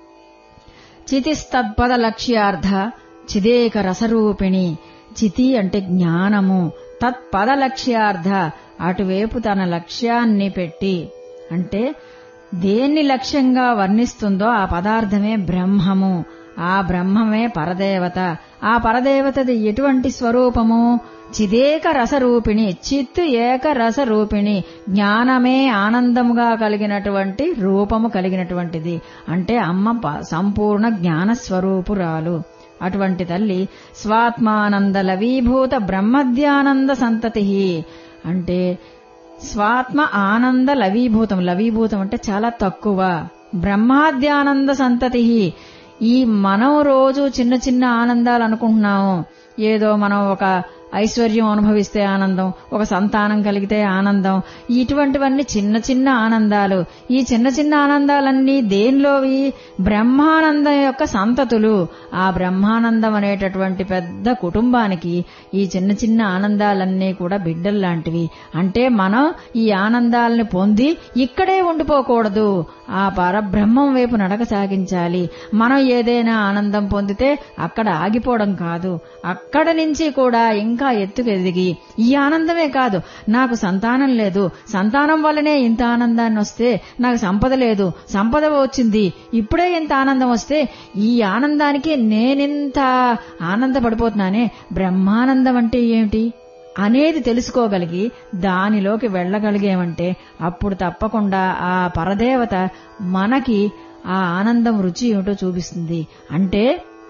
చితిస్తత్పద లక్ష్యార్థ చిదేక రసరూపిణి చితి అంటే జ్ఞానము తత్పద లక్ష్యార్థ అటువైపు తన లక్ష్యాన్ని పెట్టి అంటే దేన్ని లక్ష్యంగా వర్ణిస్తుందో ఆ పదార్థమే బ్రహ్మము ఆ బ్రహ్మమే పరదేవత ఆ పరదేవతది ఎటువంటి స్వరూపము చిదేక రసరూపిణి చిత్తు ఏక రసరూపిణి జ్ఞానమే ఆనందముగా కలిగినటువంటి రూపము కలిగినటువంటిది అంటే అమ్మ సంపూర్ణ జ్ఞాన స్వరూపురాలు అటువంటి తల్లి స్వాత్మానంద లవీభూత బ్రహ్మధ్యానంద సంతతి అంటే స్వాత్మ ఆనంద లవీభూతం లవీభూతం అంటే చాలా తక్కువ బ్రహ్మాద్యానంద సంతతి ఈ మనం రోజు చిన్న చిన్న ఆనందాలు అనుకుంటున్నాము ఏదో మనం ఒక ఐశ్వర్యం అనుభవిస్తే ఆనందం ఒక సంతానం కలిగితే ఆనందం ఇటువంటివన్నీ చిన్న చిన్న ఆనందాలు ఈ చిన్న చిన్న ఆనందాలన్నీ దేనిలోవి బ్రహ్మానందం యొక్క సంతతులు ఆ బ్రహ్మానందం అనేటటువంటి పెద్ద కుటుంబానికి ఈ చిన్న చిన్న ఆనందాలన్నీ కూడా బిడ్డల్లాంటివి అంటే మనం ఈ ఆనందాలని పొంది ఇక్కడే ఉండిపోకూడదు ఆ పరబ్రహ్మం వైపు నడక సాగించాలి మనం ఏదైనా ఆనందం పొందితే అక్కడ ఆగిపోవడం కాదు అక్కడ నుంచి కూడా ఇంకా ఎత్తుకు ఎదిగి ఈ ఆనందమే కాదు నాకు సంతానం లేదు సంతానం వల్లనే ఇంత ఆనందాన్ని వస్తే నాకు సంపద లేదు సంపద వచ్చింది ఇప్పుడే ఇంత ఆనందం వస్తే ఈ ఆనందానికి నేనింత ఆనందపడిపోతున్నానే బ్రహ్మానందం అంటే ఏమిటి అనేది తెలుసుకోగలిగి దానిలోకి వెళ్ళగలిగేమంటే అప్పుడు తప్పకుండా ఆ పరదేవత మనకి ఆ ఆనందం రుచి ఏమిటో చూపిస్తుంది అంటే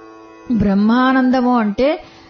బ్రహ్మానందము అంటే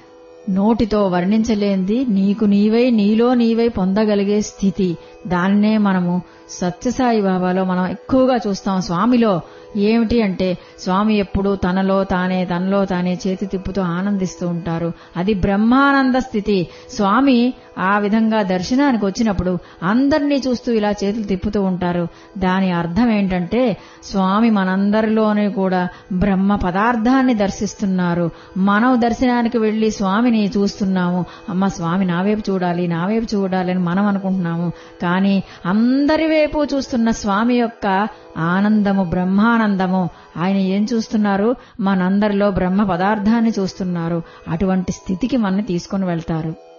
నోటితో వర్ణించలేంది నీకు నీవై నీలో నీవై పొందగలిగే స్థితి దాన్నే మనము సత్యసాయి బాబాలో మనం ఎక్కువగా చూస్తాం స్వామిలో ఏమిటి అంటే స్వామి ఎప్పుడు తనలో తానే తనలో తానే చేతి తిప్పుతూ ఆనందిస్తూ ఉంటారు అది బ్రహ్మానంద స్థితి స్వామి ఆ విధంగా దర్శనానికి వచ్చినప్పుడు అందరినీ చూస్తూ ఇలా చేతులు తిప్పుతూ ఉంటారు దాని అర్థం ఏంటంటే స్వామి మనందరిలోనే కూడా బ్రహ్మ పదార్థాన్ని దర్శిస్తున్నారు మనం దర్శనానికి వెళ్లి స్వామిని చూస్తున్నాము అమ్మ స్వామి నా వైపు చూడాలి నా వైపు చూడాలి అని మనం అనుకుంటున్నాము కానీ అందరి వైపు చూస్తున్న స్వామి యొక్క ఆనందము బ్రహ్మానందము ఆయన ఏం చూస్తున్నారు మనందరిలో బ్రహ్మ పదార్థాన్ని చూస్తున్నారు అటువంటి స్థితికి మనని తీసుకుని వెళ్తారు